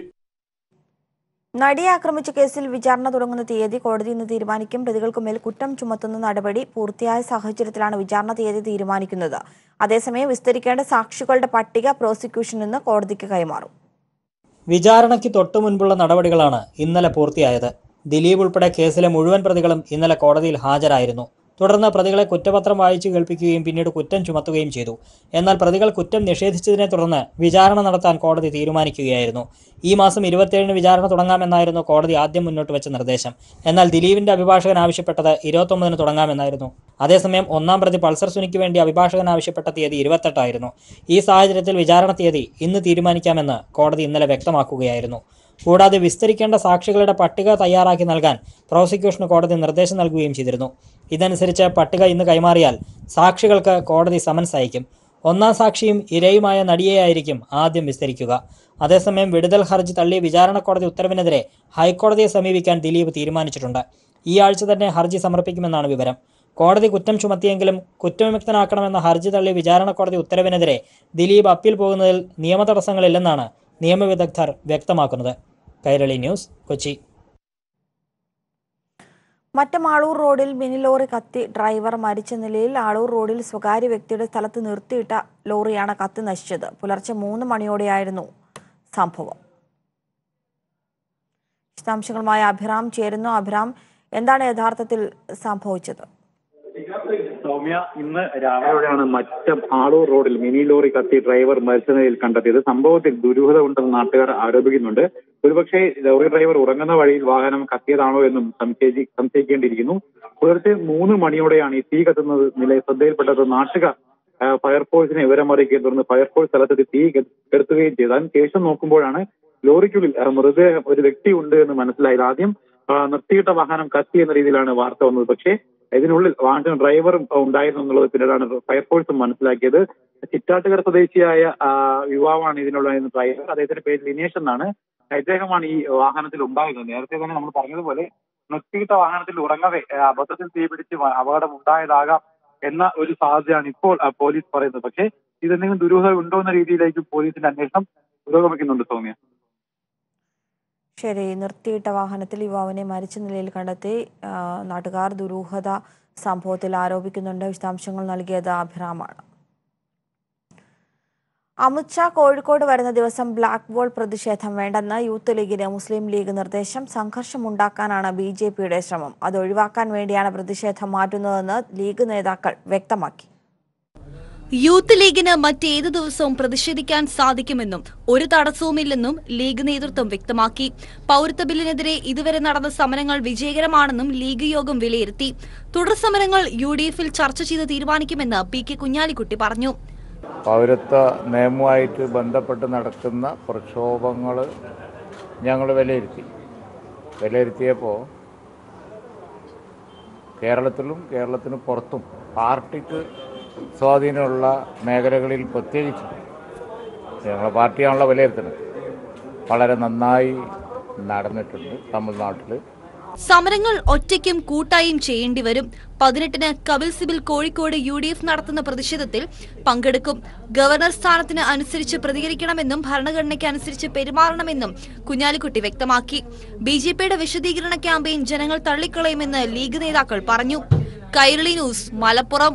നടിയെ ആക്രമിച്ച കേസിൽ വിചാരണ തുടങ്ങുന്ന തീയതി കോടതി ഇന്ന് തീരുമാനിക്കും പ്രതികൾക്കുമേൽ കുറ്റം ചുമത്തുന്ന നടപടി പൂർത്തിയായ സാഹചര്യത്തിലാണ് വിചാരണ തീയതി തീരുമാനിക്കുന്നത് അതേസമയം വിസ്തരിക്കേണ്ട സാക്ഷികളുടെ പട്ടിക പ്രോസിക്യൂഷൻ ഇന്ന് കോടതിക്ക് കൈമാറും വിചാരണയ്ക്ക് തൊട്ടു മുൻപുള്ള നടപടികളാണ് ഇന്നലെ പൂർത്തിയായത് ദിലീപ് ഉൾപ്പെടെ കേസിലെ മുഴുവൻ പ്രതികളും ഇന്നലെ കോടതിയിൽ ഹാജരായിരുന്നു തുടർന്ന് പ്രതികളെ കുറ്റപത്രം വായിച്ചു കേൾപ്പിക്കുകയും പിന്നീട് കുറ്റം ചുമത്തുകയും ചെയ്തു എന്നാൽ പ്രതികൾ കുറ്റം നിഷേധിച്ചതിനെ തുടർന്ന് വിചാരണ നടത്താൻ കോടതി തീരുമാനിക്കുകയായിരുന്നു ഈ മാസം ഇരുപത്തിയേഴിന് വിചാരണ തുടങ്ങാമെന്നായിരുന്നു കോടതി ആദ്യം മുന്നോട്ട് വെച്ച നിർദ്ദേശം എന്നാൽ ദിലീപിന്റെ അഭിഭാഷകൻ ആവശ്യപ്പെട്ടത് ഇരുപത്തൊമ്പതിന് തുടങ്ങാമെന്നായിരുന്നു അതേസമയം ഒന്നാം പ്രതി പൾസർ സുനിക്ക് വേണ്ടി അഭിഭാഷകൻ ആവശ്യപ്പെട്ട തീയതി ഇരുപത്തെട്ടായിരുന്നു ഈ സാഹചര്യത്തിൽ വിചാരണ തീയതി ഇന്ന് തീരുമാനിക്കാമെന്ന് കോടതി ഇന്നലെ വ്യക്തമാക്കുകയായിരുന്നു കൂടാതെ വിസ്തരിക്കേണ്ട സാക്ഷികളുടെ പട്ടിക തയ്യാറാക്കി നൽകാൻ പ്രോസിക്യൂഷന് കോടതി നിർദ്ദേശം നൽകുകയും ചെയ്തിരുന്നു ഇതനുസരിച്ച് പട്ടിക ഇന്ന് കൈമാറിയാൽ സാക്ഷികൾക്ക് കോടതി സമൻസ് അയക്കും ഒന്നാം സാക്ഷിയും ഇരയുമായ നടിയെയായിരിക്കും ആദ്യം വിസ്തരിക്കുക അതേസമയം വിടുതൽ ഹർജി തള്ളിയ വിചാരണ കോടതി ഉത്തരവിനെതിരെ ഹൈക്കോടതിയെ സമീപിക്കാൻ ദിലീപ് തീരുമാനിച്ചിട്ടുണ്ട് ഈ ആഴ്ച തന്നെ ഹർജി സമർപ്പിക്കുമെന്നാണ് വിവരം കോടതി കുറ്റം ചുമത്തിയെങ്കിലും കുറ്റവിമുക്തനാക്കണമെന്ന ഹർജി തള്ളിയ വിചാരണ കോടതി ഉത്തരവിനെതിരെ ദിലീപ് അപ്പീൽ പോകുന്നതിൽ നിയമതടസ്സങ്ങളില്ലെന്നാണ് നിയമവിദഗ്ധർ വ്യക്തമാക്കുന്നത് കൈരളി ന്യൂസ് കൊച്ചി മറ്റം ആളൂർ റോഡിൽ മിനി ലോറി കത്തി ഡ്രൈവർ മരിച്ച നിലയിൽ ആളൂർ റോഡിൽ സ്വകാര്യ വ്യക്തിയുടെ സ്ഥലത്ത് നിർത്തിയിട്ട ലോറിയാണ് കത്തി നശിച്ചത് പുലർച്ചെ മൂന്ന് മണിയോടെയായിരുന്നു സംഭവം വിശദാംശങ്ങളുമായി അഭിറാം ചേരുന്നു അഭിറാം എന്താണ് യഥാർത്ഥത്തിൽ സംഭവിച്ചത് സൗമ്യ ഇന്ന് രാവിലെയോടെയാണ് മറ്റം ആളൂർ റോഡിൽ മിനി ലോറി കത്തി ഡ്രൈവർ മരിച്ച നിലയിൽ കണ്ടെത്തിയത് സംഭവത്തിൽ ദുരൂഹത ഉണ്ടെന്ന് നാട്ടുകാർ ആരോപിക്കുന്നുണ്ട് ഒരുപക്ഷെ ലോറി ഡ്രൈവർ ഉറങ്ങുന്ന വഴിയിൽ വാഹനം കത്തിയതാണോ എന്നും സംശയി സംശയിക്കേണ്ടിയിരിക്കുന്നു പുലർച്ചെ മൂന്ന് മണിയോടെയാണ് ഈ തീ കത്തുന്നത് നില ശ്രദ്ധയിൽപ്പെട്ടത് നാട്ടുകാർ ആ, ഫയർഫോഴ്സിനെ വിവരമറിയിക്കുകയെ തുടർന്ന് ഫയർഫോഴ്സ് സ്ഥലത്തെത്തി തീ കെ- കെടുത്തുകയും ചെയ്തു അതിന് ശേഷം നോക്കുമ്പോഴാണ് ലോറിക്കുള്ളിൽ ആ, മൃതദേഹം ഒരു വ്യക്തി ഉണ്ട് എന്ന് മനസ്സിലായത് ആദ്യം ആ, നിർത്തിയിട്ട വാഹനം കത്തി എന്ന രീതിയിലാണ് വാർത്ത വന്നത് പക്ഷേ ഇതിനുള്ളിൽ വാഹന ഡ്രൈവറും ഉണ്ടായിരുന്നു എന്നുള്ളത് പിന്നീടാണ് ഫയർഫോഴ്സും മനസ്സിലാക്കിയത് ചിറ്റാട്ടുകര സ്വദേശിയായ ആ, യുവാവാണ് ഇതിനുള്ള ഡ്രൈവർ അദ്ദേഹത്തിന്റെ പേര് ലിനേഷ് എന്നാണ് ഇദ്ദേഹമാണ് ഈ വാഹനത്തിൽ ഉണ്ടായിരുന്നത് നേരത്തെ തന്നെ നമ്മൾ പറഞ്ഞതുപോലെ നിർത്തിയിട്ട വാഹനത്തിൽ ഉറങ്ങവെ ആ, അബദ്ധത്തിൽ തീപിടിച്ച് വ- അപകടം ഉണ്ടായതാകാം എന്ന ഒരു സാധ്യതയാണ് ഇപ്പോൾ ആ, പോലീസ് പറയുന്നത് പക്ഷേ ഇതെന്തെങ്കിലും ദുരൂഹത ഉണ്ടോ എന്ന രീതിയിലേക്ക് പോലീസിന്റെ അന്വേഷണം പുരോഗമിക്കുന്നുണ്ട് സൗമ്യ ശരി നിർത്തിയിട്ട വാഹനത്തിൽ യുവാവിനെ മരിച്ച നിലയിൽ കണ്ടെത്തി ആ, നാട്ടുകാർ ദുരൂഹത സംഭവത്തിൽ ആരോപിക്കുന്നുണ്ട് വിശദാംശങ്ങൾ നൽകിയത് അഭിറാമാണ് അമിത്ഷാ കോഴിക്കോട് വരുന്ന ദിവസം ബ്ലാക്ക് ബോൾ പ്രതിഷേധം വേണ്ടെന്ന് യൂത്ത് ലീഗിന് മുസ്ലിം ലീഗ് നിർദ്ദേശം സംഘർഷമുണ്ടാക്കാനാണ് ബി ജെ പിയുടെ ശ്രമം അത് ഒഴിവാക്കാൻ വേണ്ടിയാണ് പ്രതിഷേധം മാറ്റുന്നതെന്ന് ലീഗ് നേതാക്കൾ വ്യക്തമാക്കി യൂത്ത് ലീഗിന് മറ്റേതു ദിവസവും പ്രതിഷേധിക്കാൻ സാധിക്കുമെന്നും ഒരു തടസ്സവുമില്ലെന്നും ലീഗ് നേതൃത്വം വ്യക്തമാക്കി പൌരത്വ ബില്ലിനെതിരെ ഇതുവരെ നടന്ന സമരങ്ങൾ വിജയകരമാണെന്നും ലീഗ് യോഗം വിലയിരുത്തി തുടർ സമരങ്ങൾ യു ഡി എഫിൽ ചർച്ച ചെയ്ത് തീരുമാനിക്കുമെന്ന് പി കെ കുഞ്ഞാലിക്കുട്ടി പറഞ്ഞു പൗരത്വ നിയമവുമായിട്ട് ബന്ധപ്പെട്ട് നടക്കുന്ന പ്രക്ഷോഭങ്ങൾ ഞങ്ങൾ വിലയിരുത്തി വിലയിരുത്തിയപ്പോൾ കേരളത്തിലും കേരളത്തിന് പുറത്തും പാർട്ടിക്ക് സ്വാധീനമുള്ള മേഖലകളിൽ പ്രത്യേകിച്ച് ഞങ്ങളെ പാർട്ടിയാണല്ലോ വിലയിരുത്തുന്നത് വളരെ നന്നായി നടന്നിട്ടുണ്ട് തമിഴ്നാട്ടിൽ സമരങ്ങൾ ഒറ്റയ്ക്കും കൂട്ടായും ചെയ്യേണ്ടി വരും പതിനെട്ടിന് Kapil Sibal Kozhikode U D F നടത്തുന്ന പ്രതിഷേധത്തിൽ പങ്കെടുക്കും ഗവർണർ സ്ഥാനത്തിന് അനുസരിച്ച് പ്രതികരിക്കണമെന്നും ഭരണഘടനയ്ക്ക് അനുസരിച്ച് പെരുമാറണമെന്നും കുഞ്ഞാലിക്കുട്ടി വ്യക്തമാക്കി ബി ജെ പിയുടെ വിശദീകരണ ക്യാമ്പയിൻ ജനങ്ങൾ തള്ളിക്കളയുമെന്ന് ലീഗ് നേതാക്കൾ പറഞ്ഞു Kairali news Malappuram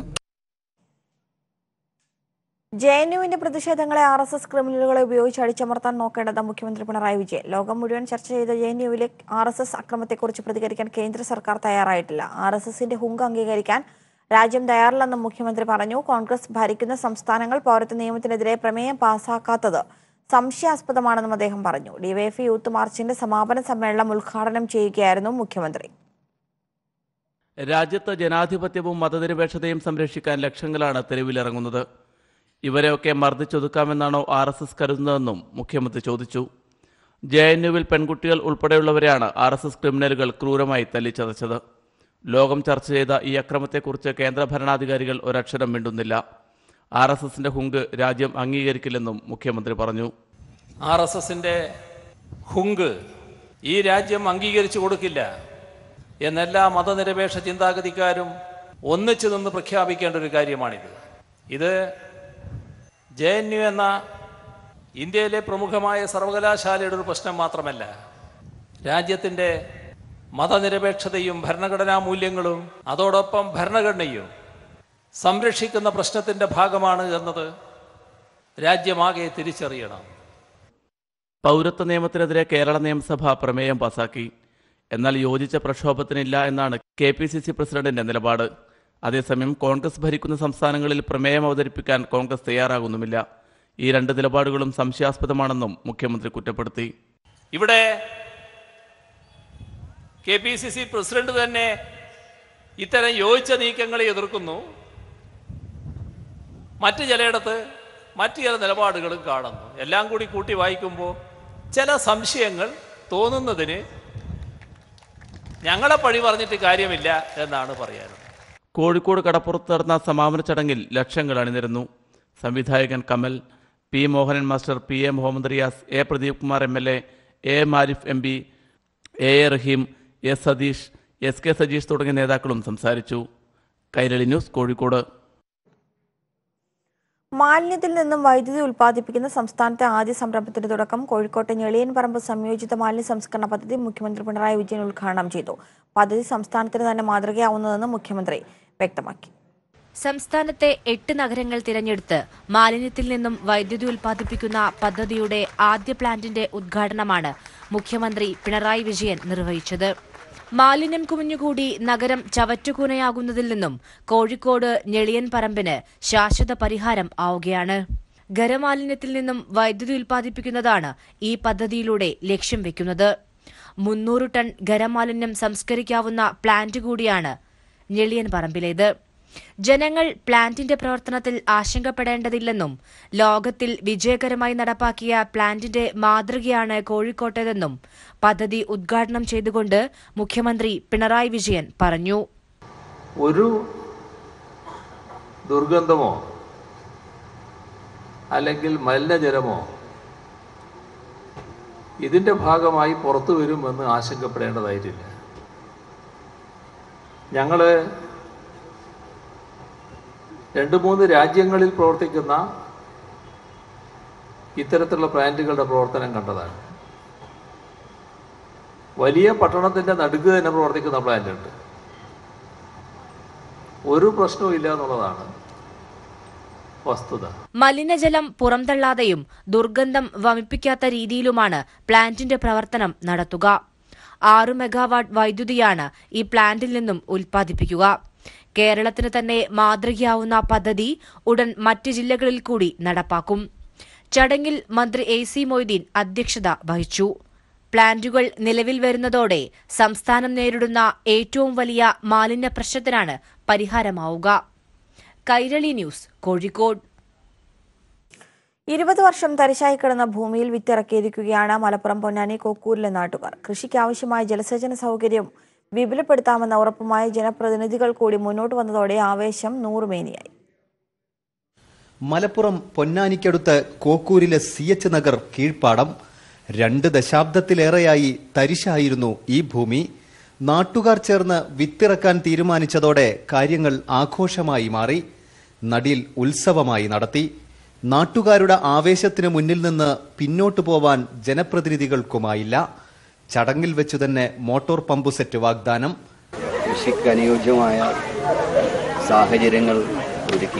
J N യുവിന്റെ പ്രതിഷേധങ്ങളെ ആർ എസ് എസ് ക്രിമിനലുകളെ ഉപയോഗിച്ച് അടിച്ചമർത്താൻ നോക്കേണ്ടത് മുഖ്യമന്ത്രി പിണറായി വിജയൻ ലോകം മുഴുവൻ ചർച്ച ചെയ്ത ജെ എൻ യുവിലെ ആർ എസ് എസ് അക്രമത്തെക്കുറിച്ച് പ്രതികരിക്കാൻ കേന്ദ്ര സർക്കാർ തയ്യാറായിട്ടില്ല ആർ എസ് എസിന്റെ ഹുങ്ക് അംഗീകരിക്കാൻ രാജ്യം തയ്യാറില്ലെന്നും മുഖ്യമന്ത്രി പറഞ്ഞു കോൺഗ്രസ് ഭരിക്കുന്ന സംസ്ഥാനങ്ങൾ പൗരത്വ നിയമത്തിനെതിരെ പ്രമേയം പാസാക്കാത്തത് സംശയാസ്പദമാണെന്നും അദ്ദേഹം പറഞ്ഞു ഡിവൈഎഫ്ഐ യൂത്ത് മാർച്ചിന്റെ സമാപന സമ്മേളനം ഉദ്ഘാടനം ചെയ്യുകയായിരുന്നു മുഖ്യമന്ത്രി രാജ്യത്ത് ജനാധിപത്യവും മതനിരപേക്ഷതയും സംരക്ഷിക്കാൻ ലക്ഷങ്ങളാണ് തെരുവിലിറങ്ങുന്നത് ഇവരെയൊക്കെ മർദ്ദിച്ചൊതുക്കാമെന്നാണോ ആർ എസ് എസ് കരുതുന്നതെന്നും മുഖ്യമന്ത്രി ചോദിച്ചു ജെ എൻ യുവിൽ പെൺകുട്ടികൾ ഉൾപ്പെടെയുള്ളവരെയാണ് ആർ എസ് എസ് ക്രിമിനലുകൾ ക്രൂരമായി തല്ലിച്ചതച്ചത് ലോകം ചർച്ച ചെയ്ത ഈ അക്രമത്തെക്കുറിച്ച് കേന്ദ്ര ഭരണാധികാരികൾ ഒരക്ഷരം മിണ്ടുന്നില്ല ആർ എസ് എസിന്റെ ഹുങ്ക് രാജ്യം അംഗീകരിക്കില്ലെന്നും മുഖ്യമന്ത്രി പറഞ്ഞു ആർ എസ് എസിൻ്റെ ഹുങ്ക് ഈ രാജ്യം അംഗീകരിച്ചു കൊടുക്കില്ല എന്നെല്ലാ മതനിരപേക്ഷ ചിന്താഗതിക്കാരും ഒന്നിച്ചു നിന്ന് പ്രഖ്യാപിക്കേണ്ട ഒരു കാര്യമാണിത് ഇത് ജെ എൻ യു എന്ന ഇന്ത്യയിലെ പ്രമുഖമായ സർവകലാശാലയുടെ ഒരു പ്രശ്നം മാത്രമല്ല രാജ്യത്തിൻ്റെ മതനിരപേക്ഷതയും ഭരണഘടനാ മൂല്യങ്ങളും അതോടൊപ്പം ഭരണഘടനയും സംരക്ഷിക്കുന്ന പ്രശ്നത്തിൻ്റെ ഭാഗമാണ് എന്നത് രാജ്യമാകെ തിരിച്ചറിയണം പൗരത്വ നിയമത്തിനെതിരെ കേരള നിയമസഭ പ്രമേയം പാസാക്കി എന്നാൽ യോജിച്ച പ്രക്ഷോഭത്തിനില്ല എന്നാണ് കെ പി സി സി പ്രസിഡന്റിന്റെ നിലപാട് അതേസമയം കോൺഗ്രസ് ഭരിക്കുന്ന സംസ്ഥാനങ്ങളിൽ പ്രമേയം അവതരിപ്പിക്കാൻ കോൺഗ്രസ് തയ്യാറാകുന്നുമില്ല ഈ രണ്ട് നിലപാടുകളും സംശയാസ്പദമാണെന്നും മുഖ്യമന്ത്രി കുറ്റപ്പെടുത്തി ഇവിടെ K P C C president തന്നെ ഇത്തരം യോജിച്ച നീക്കങ്ങളെ എതിർക്കുന്നു മറ്റ് ചിലയിടത്ത് മറ്റു ചില നിലപാടുകളും കാണുന്നു എല്ലാം കൂടി കൂട്ടി വായിക്കുമ്പോൾ ചില സംശയങ്ങൾ തോന്നുന്നതിന് ഞങ്ങളെ പഴി പറഞ്ഞിട്ട് കാര്യമില്ല എന്നാണ് പറയാനുള്ളത് കോഴിക്കോട് കടപ്പുറത്ത് നടന്ന സമാപന ചടങ്ങിൽ ലക്ഷങ്ങൾ അണിനിരന്നു സംവിധായകൻ Kamal P Mohanan master P A Muhammad Riyas A Pradeep Kumar M L A A മാരിഫ് M P A A Rahim S Satheesh S K Sajeesh തുടങ്ങിയ നേതാക്കളും സംസാരിച്ചു കൈരളി ന്യൂസ് കോഴിക്കോട് മാലിന്യത്തിൽ നിന്നും വൈദ്യുതി ഉൽപ്പാദിപ്പിക്കുന്ന സംസ്ഥാനത്തെ ആദ്യ സംരംഭത്തിന്റെ തുടക്കം കോഴിക്കോട്ടെ ഞെളിയൻ പറമ്പ് സംയോജിത മാലിന്യ സംസ്കരണ പദ്ധതി മുഖ്യമന്ത്രി പിണറായി വിജയൻ ഉദ്ഘാടനം ചെയ്തു പദ്ധതി സംസ്ഥാനത്തിന് തന്നെ മാതൃകയാവുന്നതെന്ന് മുഖ്യമന്ത്രി വ്യക്തമാക്കി സംസ്ഥാനത്തെ എട്ട് നഗരങ്ങൾ തിരഞ്ഞെടുത്ത് മാലിന്യത്തിൽ നിന്നും വൈദ്യുതി ഉൽപ്പാദിപ്പിക്കുന്ന പദ്ധതിയുടെ ആദ്യ പ്ലാന്റിന്റെ ഉദ്ഘാടനമാണ് മുഖ്യമന്ത്രി പിണറായി വിജയൻ നിർവഹിച്ചത് മാലിന്യം കുമിഞ്ഞുകൂടി നഗരം ചവറ്റുകൂനയാകുന്നതിൽ നിന്നും കോഴിക്കോട് ഞെളിയൻ പറമ്പിന് ശാശ്വത പരിഹാരം ആവുകയാണ് ഖരമാലിന്യത്തിൽ നിന്നും വൈദ്യുതി ഉൽപ്പാദിപ്പിക്കുന്നതാണ് ഈ പദ്ധതിയിലൂടെ ലക്ഷ്യം വെക്കുന്നത് മുന്നൂറ് ടൺ ഖരമാലിന്യം സംസ്കരിക്കാവുന്ന പ്ലാന്റ് കൂടിയാണ് ഞെളിയൻ പറമ്പിലേത് ജനങ്ങൾ പ്ലാന്റിന്റെ പ്രവർത്തനത്തിൽ ആശങ്കപ്പെടേണ്ടതില്ലെന്നും ലോകത്തിൽ വിജയകരമായി നടപ്പാക്കിയ പ്ലാന്റിന്റെ മാതൃകയാണ് കോഴിക്കോട്ടേതെന്നും പദ്ധതി ഉദ്ഘാടനം ചെയ്തുകൊണ്ട് മുഖ്യമന്ത്രി പിണറായി വിജയൻ പറഞ്ഞു ഒരു ദുർഗന്ധമോ അല്ലെങ്കിൽ മലിനജലമോ ഇതിൻ്റെ ഭാഗമായി പുറത്തു വരുമെന്ന് ആശങ്കപ്പെടേണ്ടതായിട്ടില്ല ഞങ്ങൾ രണ്ട് മൂന്ന് രാജ്യങ്ങളിൽ പ്രവർത്തിക്കുന്ന ഇത്തരത്തിലുള്ള പ്ലാന്റുകളുടെ പ്രവർത്തനം കണ്ടതാണ് വലിയ പട്ടണത്തിൻ്റെ നടുക്ക് തന്നെ പ്രവർത്തിക്കുന്ന പ്ലാന്റ് ഉണ്ട് ഒരു പ്രശ്നവും ഇല്ല എന്നുള്ളതാണ് വസ്തുത മലിനജലം പുറംതള്ളാതെയും ദുർഗന്ധം വമിപ്പിക്കാത്ത രീതിയിലുമാണ് പ്ലാന്റിന്റെ പ്രവർത്തനം നടത്തുക ആറു മെഗാവാട്ട് വൈദ്യുതിയാണ് ഈ പ്ലാന്റിൽ നിന്നും ഉൽപ്പാദിപ്പിക്കുക കേരളത്തിന് തന്നെ മാതൃകയാവുന്ന പദ്ധതി ഉടൻ മറ്റ് ജില്ലകളിൽ കൂടി നടപ്പാക്കും ചടങ്ങിൽ മന്ത്രി എ സി മൊയ്തീൻ അധ്യക്ഷത വഹിച്ചു പ്ലാന്റുകൾ നിലവിൽ വരുന്നതോടെ സംസ്ഥാനം നേരിടുന്ന ഏറ്റവും വലിയ മാലിന്യ പ്രശ്നത്തിനാണ് പരിഹാരമാവുക കൈരളി ന്യൂസ് കോഴിക്കോട് ഇരുപത് വർഷം തരിശായി കിടന്ന ഭൂമിയിൽ വിത്തിറക്കിയിരിക്കുകയാണ് മലപ്പുറം പൊന്നാനി കൊക്കൂരിലെ നാട്ടുകാർ കൃഷിക്ക് ആവശ്യമായ ജലസേചന സൗകര്യം വിപുലപ്പെടുത്താമെന്ന ഉറപ്പുമായി ജനപ്രതിനിധികൾ കൂടി മുന്നോട്ട് വന്നതോടെ ആവേശം നൂറുമേനിയായി മലപ്പുറം പൊന്നാനിക്കടുത്ത് കോക്കൂരിലെ സി എച്ച് നഗർ കീഴ്പ്പാടം രണ്ട് ദശാബ്ദത്തിലേറെയായി തരിശായിരുന്നു ഈ ഭൂമി നാട്ടുകാർ ചേർന്ന് വിത്തിറക്കാൻ തീരുമാനിച്ചതോടെ കാര്യങ്ങൾ ആഘോഷമായി മാറി നടിയിൽ ഉത്സവമായി നടത്തി നാട്ടുകാരുടെ ആവേശത്തിന് മുന്നിൽ നിന്ന് പിന്നോട്ടു പോവാൻ ജനപ്രതിനിധികൾക്കുമായില്ല ചടങ്ങിൽ വെച്ചു തന്നെ മോട്ടോർ പമ്പ് സെറ്റ് വാഗ്ദാനം കൃഷിക്ക് അനുയോജ്യമായ സാഹചര്യങ്ങൾ ഒരുക്കി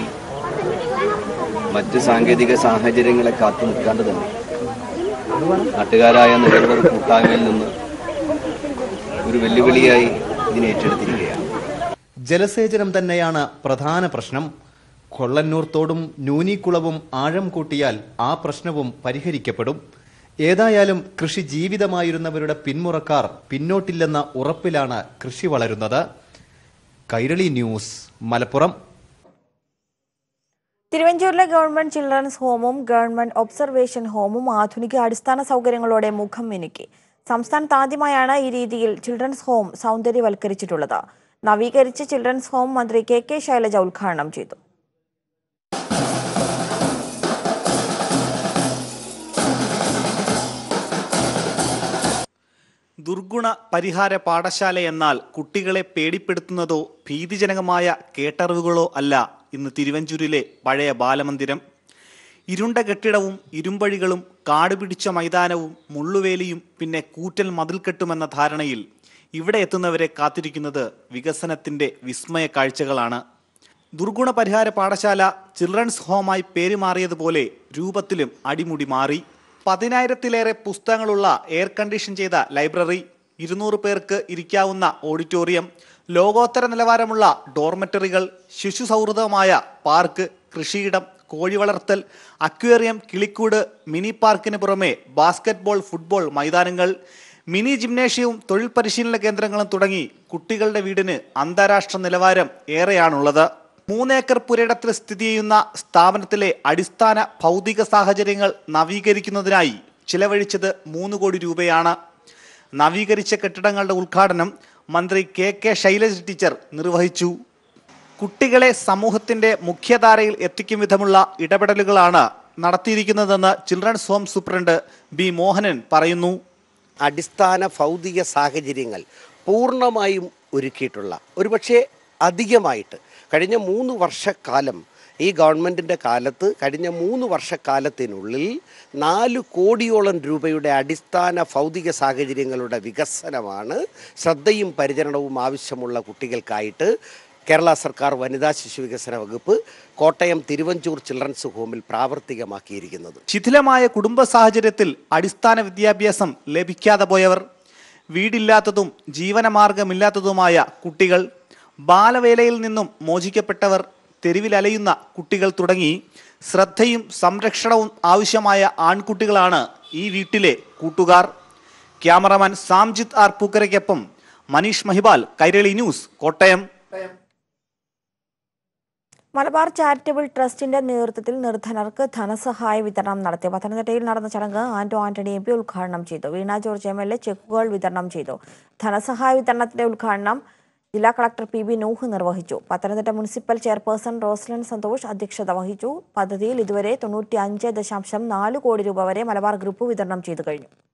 മറ്റ് സാങ്കേതിക സാഹചര്യങ്ങളെ കാത്തു നിൽക്കാണ്ട് തന്നെ നാട്ടുകാരായ നിരവധി കൂട്ടായ്മയിൽ നിന്ന് ഒരു വെല്ലുവിളിയായി ഇതിനെ ഏറ്റെടുത്തിരിക്കുകയാണ് ജലസേചനം തന്നെയാണ് പ്രധാന പ്രശ്നം കൊള്ളന്നൂർ തോടും നൂനിക്കുളവും ആഴം കൂട്ടിയാൽ ആ പ്രശ്നവും പരിഹരിക്കപ്പെടും ഏതായാലും കൃഷി ജീവിതമായിരുന്നവരുടെ പിന്മുറക്കാർ പിന്നോട്ടില്ലെന്ന ഉറപ്പിലാണ് കൃഷി വളരുന്നത് കൈരളി ന്യൂസ് മലപ്പുറം തിരുവഞ്ചൂരിലെ ഗവൺമെന്റ് ചിൽഡ്രൻസ് ഹോമും ഗവൺമെന്റ് ഒബ്സർവേഷൻ ഹോമും ആധുനിക അടിസ്ഥാന സൗകര്യങ്ങളോടെ മുഖം മിനുക്കി സംസ്ഥാനത്ത് ആദ്യമായാണ് ഈ രീതിയിൽ ചിൽഡ്രൻസ് ഹോം സൗന്ദര്യവൽക്കരിച്ചിട്ടുള്ളത് നവീകരിച്ച ചിൽഡ്രൻസ് ഹോം മന്ത്രി കെ കെ ശൈലജ ഉദ്ഘാടനം ചെയ്തു ദുർഗുണ പരിഹാര പാഠശാല എന്നാൽ കുട്ടികളെ പേടിപ്പെടുത്തുന്നതോ ഭീതിജനകമായ കേട്ടറിവുകളോ അല്ല ഇന്ന് തിരുവഞ്ചൂരിലെ പഴയ ബാലമന്ദിരം ഇരുണ്ട കെട്ടിടവും ഇരുമ്പഴികളും കാടുപിടിച്ച മൈതാനവും മുള്ളുവേലിയും പിന്നെ കൂറ്റൽ മതിൽക്കെട്ടുമെന്ന ധാരണയിൽ ഇവിടെ എത്തുന്നവരെ കാത്തിരിക്കുന്നത് വികസനത്തിന്റെ വിസ്മയ കാഴ്ചകളാണ് ദുർഗുണ പരിഹാര പാഠശാല ചിൽഡ്രൻസ് ഹോമായി പേരുമാറിയതുപോലെ രൂപത്തിലും അടിമുടി മാറി പതിനായിരത്തിലേറെ പുസ്തകങ്ങളുള്ള എയർ കണ്ടീഷൻ ചെയ്ത ലൈബ്രറി ഇരുന്നൂറ് പേർക്ക് ഇരിക്കാവുന്ന ഓഡിറ്റോറിയം ലോകോത്തര നിലവാരമുള്ള ഡോർമെറ്ററികൾ ശിശു സൗഹൃദമായ പാർക്ക് കൃഷിയിടം കോഴി വളർത്തൽ അക്വേറിയം കിളിക്കൂട് മിനി പാർക്കിന് പുറമെ ബാസ്കറ്റ്ബോൾ ഫുട്ബോൾ മൈതാനങ്ങൾ മിനി ജിംനേഷ്യവും തൊഴിൽ പരിശീലന കേന്ദ്രങ്ങളും തുടങ്ങി കുട്ടികളുടെ വീടിന് അന്താരാഷ്ട്ര നിലവാരം ഏറെയാണുള്ളത് മൂന്നേക്കർ പുരയിടത്തിൽ സ്ഥിതി ചെയ്യുന്ന സ്ഥാപനത്തിലെ അടിസ്ഥാന ഭൗതിക സാഹചര്യങ്ങൾ നവീകരിക്കുന്നതിനായി ചിലവഴിച്ചത് മൂന്ന് കോടി രൂപയാണ് നവീകരിച്ച കെട്ടിടങ്ങളുടെ ഉദ്ഘാടനം മന്ത്രി കെ കെ ശൈലജ ടീച്ചർ നിർവഹിച്ചു കുട്ടികളെ സമൂഹത്തിന്റെ മുഖ്യധാരയിൽ എത്തിക്കും വിധമുള്ള ഇടപെടലുകളാണ് നടത്തിയിരിക്കുന്നതെന്ന് children's home superintendent B Mohanan പറയുന്നു അടിസ്ഥാന ഭൗതിക സാഹചര്യങ്ങൾ പൂർണ്ണമായും ഒരുക്കിയിട്ടുള്ള ഒരുപക്ഷെ അധികമായിട്ട് കഴിഞ്ഞ മൂന്ന് വർഷക്കാലം ഈ ഗവൺമെൻറ്റിൻ്റെ കാലത്ത് കഴിഞ്ഞ മൂന്ന് വർഷക്കാലത്തിനുള്ളിൽ നാല് കോടിയോളം രൂപയുടെ അടിസ്ഥാന ഭൗതിക സാഹചര്യങ്ങളുടെ വികസനമാണ് ശ്രദ്ധയും പരിചരണവും ആവശ്യമുള്ള കുട്ടികൾക്കായിട്ട് കേരള സർക്കാർ വനിതാ ശിശു വികസന വകുപ്പ് കോട്ടയം തിരുവഞ്ചൂർ ചിൽഡ്രൻസ് ഹോമിൽ പ്രാവർത്തികമാക്കിയിരിക്കുന്നത് ശിഥിലമായ കുടുംബ സാഹചര്യത്തിൽ അടിസ്ഥാന വിദ്യാഭ്യാസം ലഭിക്കാതെ പോയവർ വീടില്ലാത്തതും ജീവനമാർഗമില്ലാത്തതുമായ കുട്ടികൾ ബാലവേലയിൽ നിന്നും മോചിക്കപ്പെട്ടവർ തെരുവിലലയുന്ന കുട്ടികൾ തുടങ്ങി ശ്രദ്ധയും സംരക്ഷണവും ആവശ്യമായ ആൺകുട്ടികളാണ് ഈ വീട്ടിലെ കൂട്ടുകാർ ക്യാമറമാൻ സാംജിത് ആർ പൂക്കരയ്ക്കൊപ്പം മനീഷ് മഹിബാൽ കൈരളി ന്യൂസ് കോട്ടയം മലബാർ ചാരിറ്റബിൾ ട്രസ്റ്റിന്റെ നേതൃത്വത്തിൽ നിർധനർക്ക് ധനസഹായ വിതരണം നടത്തി പത്തനംതിട്ടയിൽ നടന്ന ചടങ്ങ് ആന്റോ ആന്റണി എം പി ഉദ്ഘാടനം ചെയ്തു Veena George M L A ചെക്കുകൾ വിതരണം ചെയ്തു ധനസഹായ വിതരണത്തിന്റെ ഉദ്ഘാടനം ജില്ലാ കളക്ടർ പി ബി നൂഹ് നിർവഹിച്ചു പത്തനംതിട്ട മുനിസിപ്പൽ ചെയർപേഴ്സൺ റോസ്ലൻ സന്തോഷ് അധ്യക്ഷത വഹിച്ചു പദ്ധതിയിൽ ഇതുവരെ തൊണ്ണൂറ്റി അഞ്ച് ദശാംശം നാല് കോടി രൂപ വരെ മലബാർ ഗ്രൂപ്പ് വിതരണം ചെയ്തു കഴിഞ്ഞു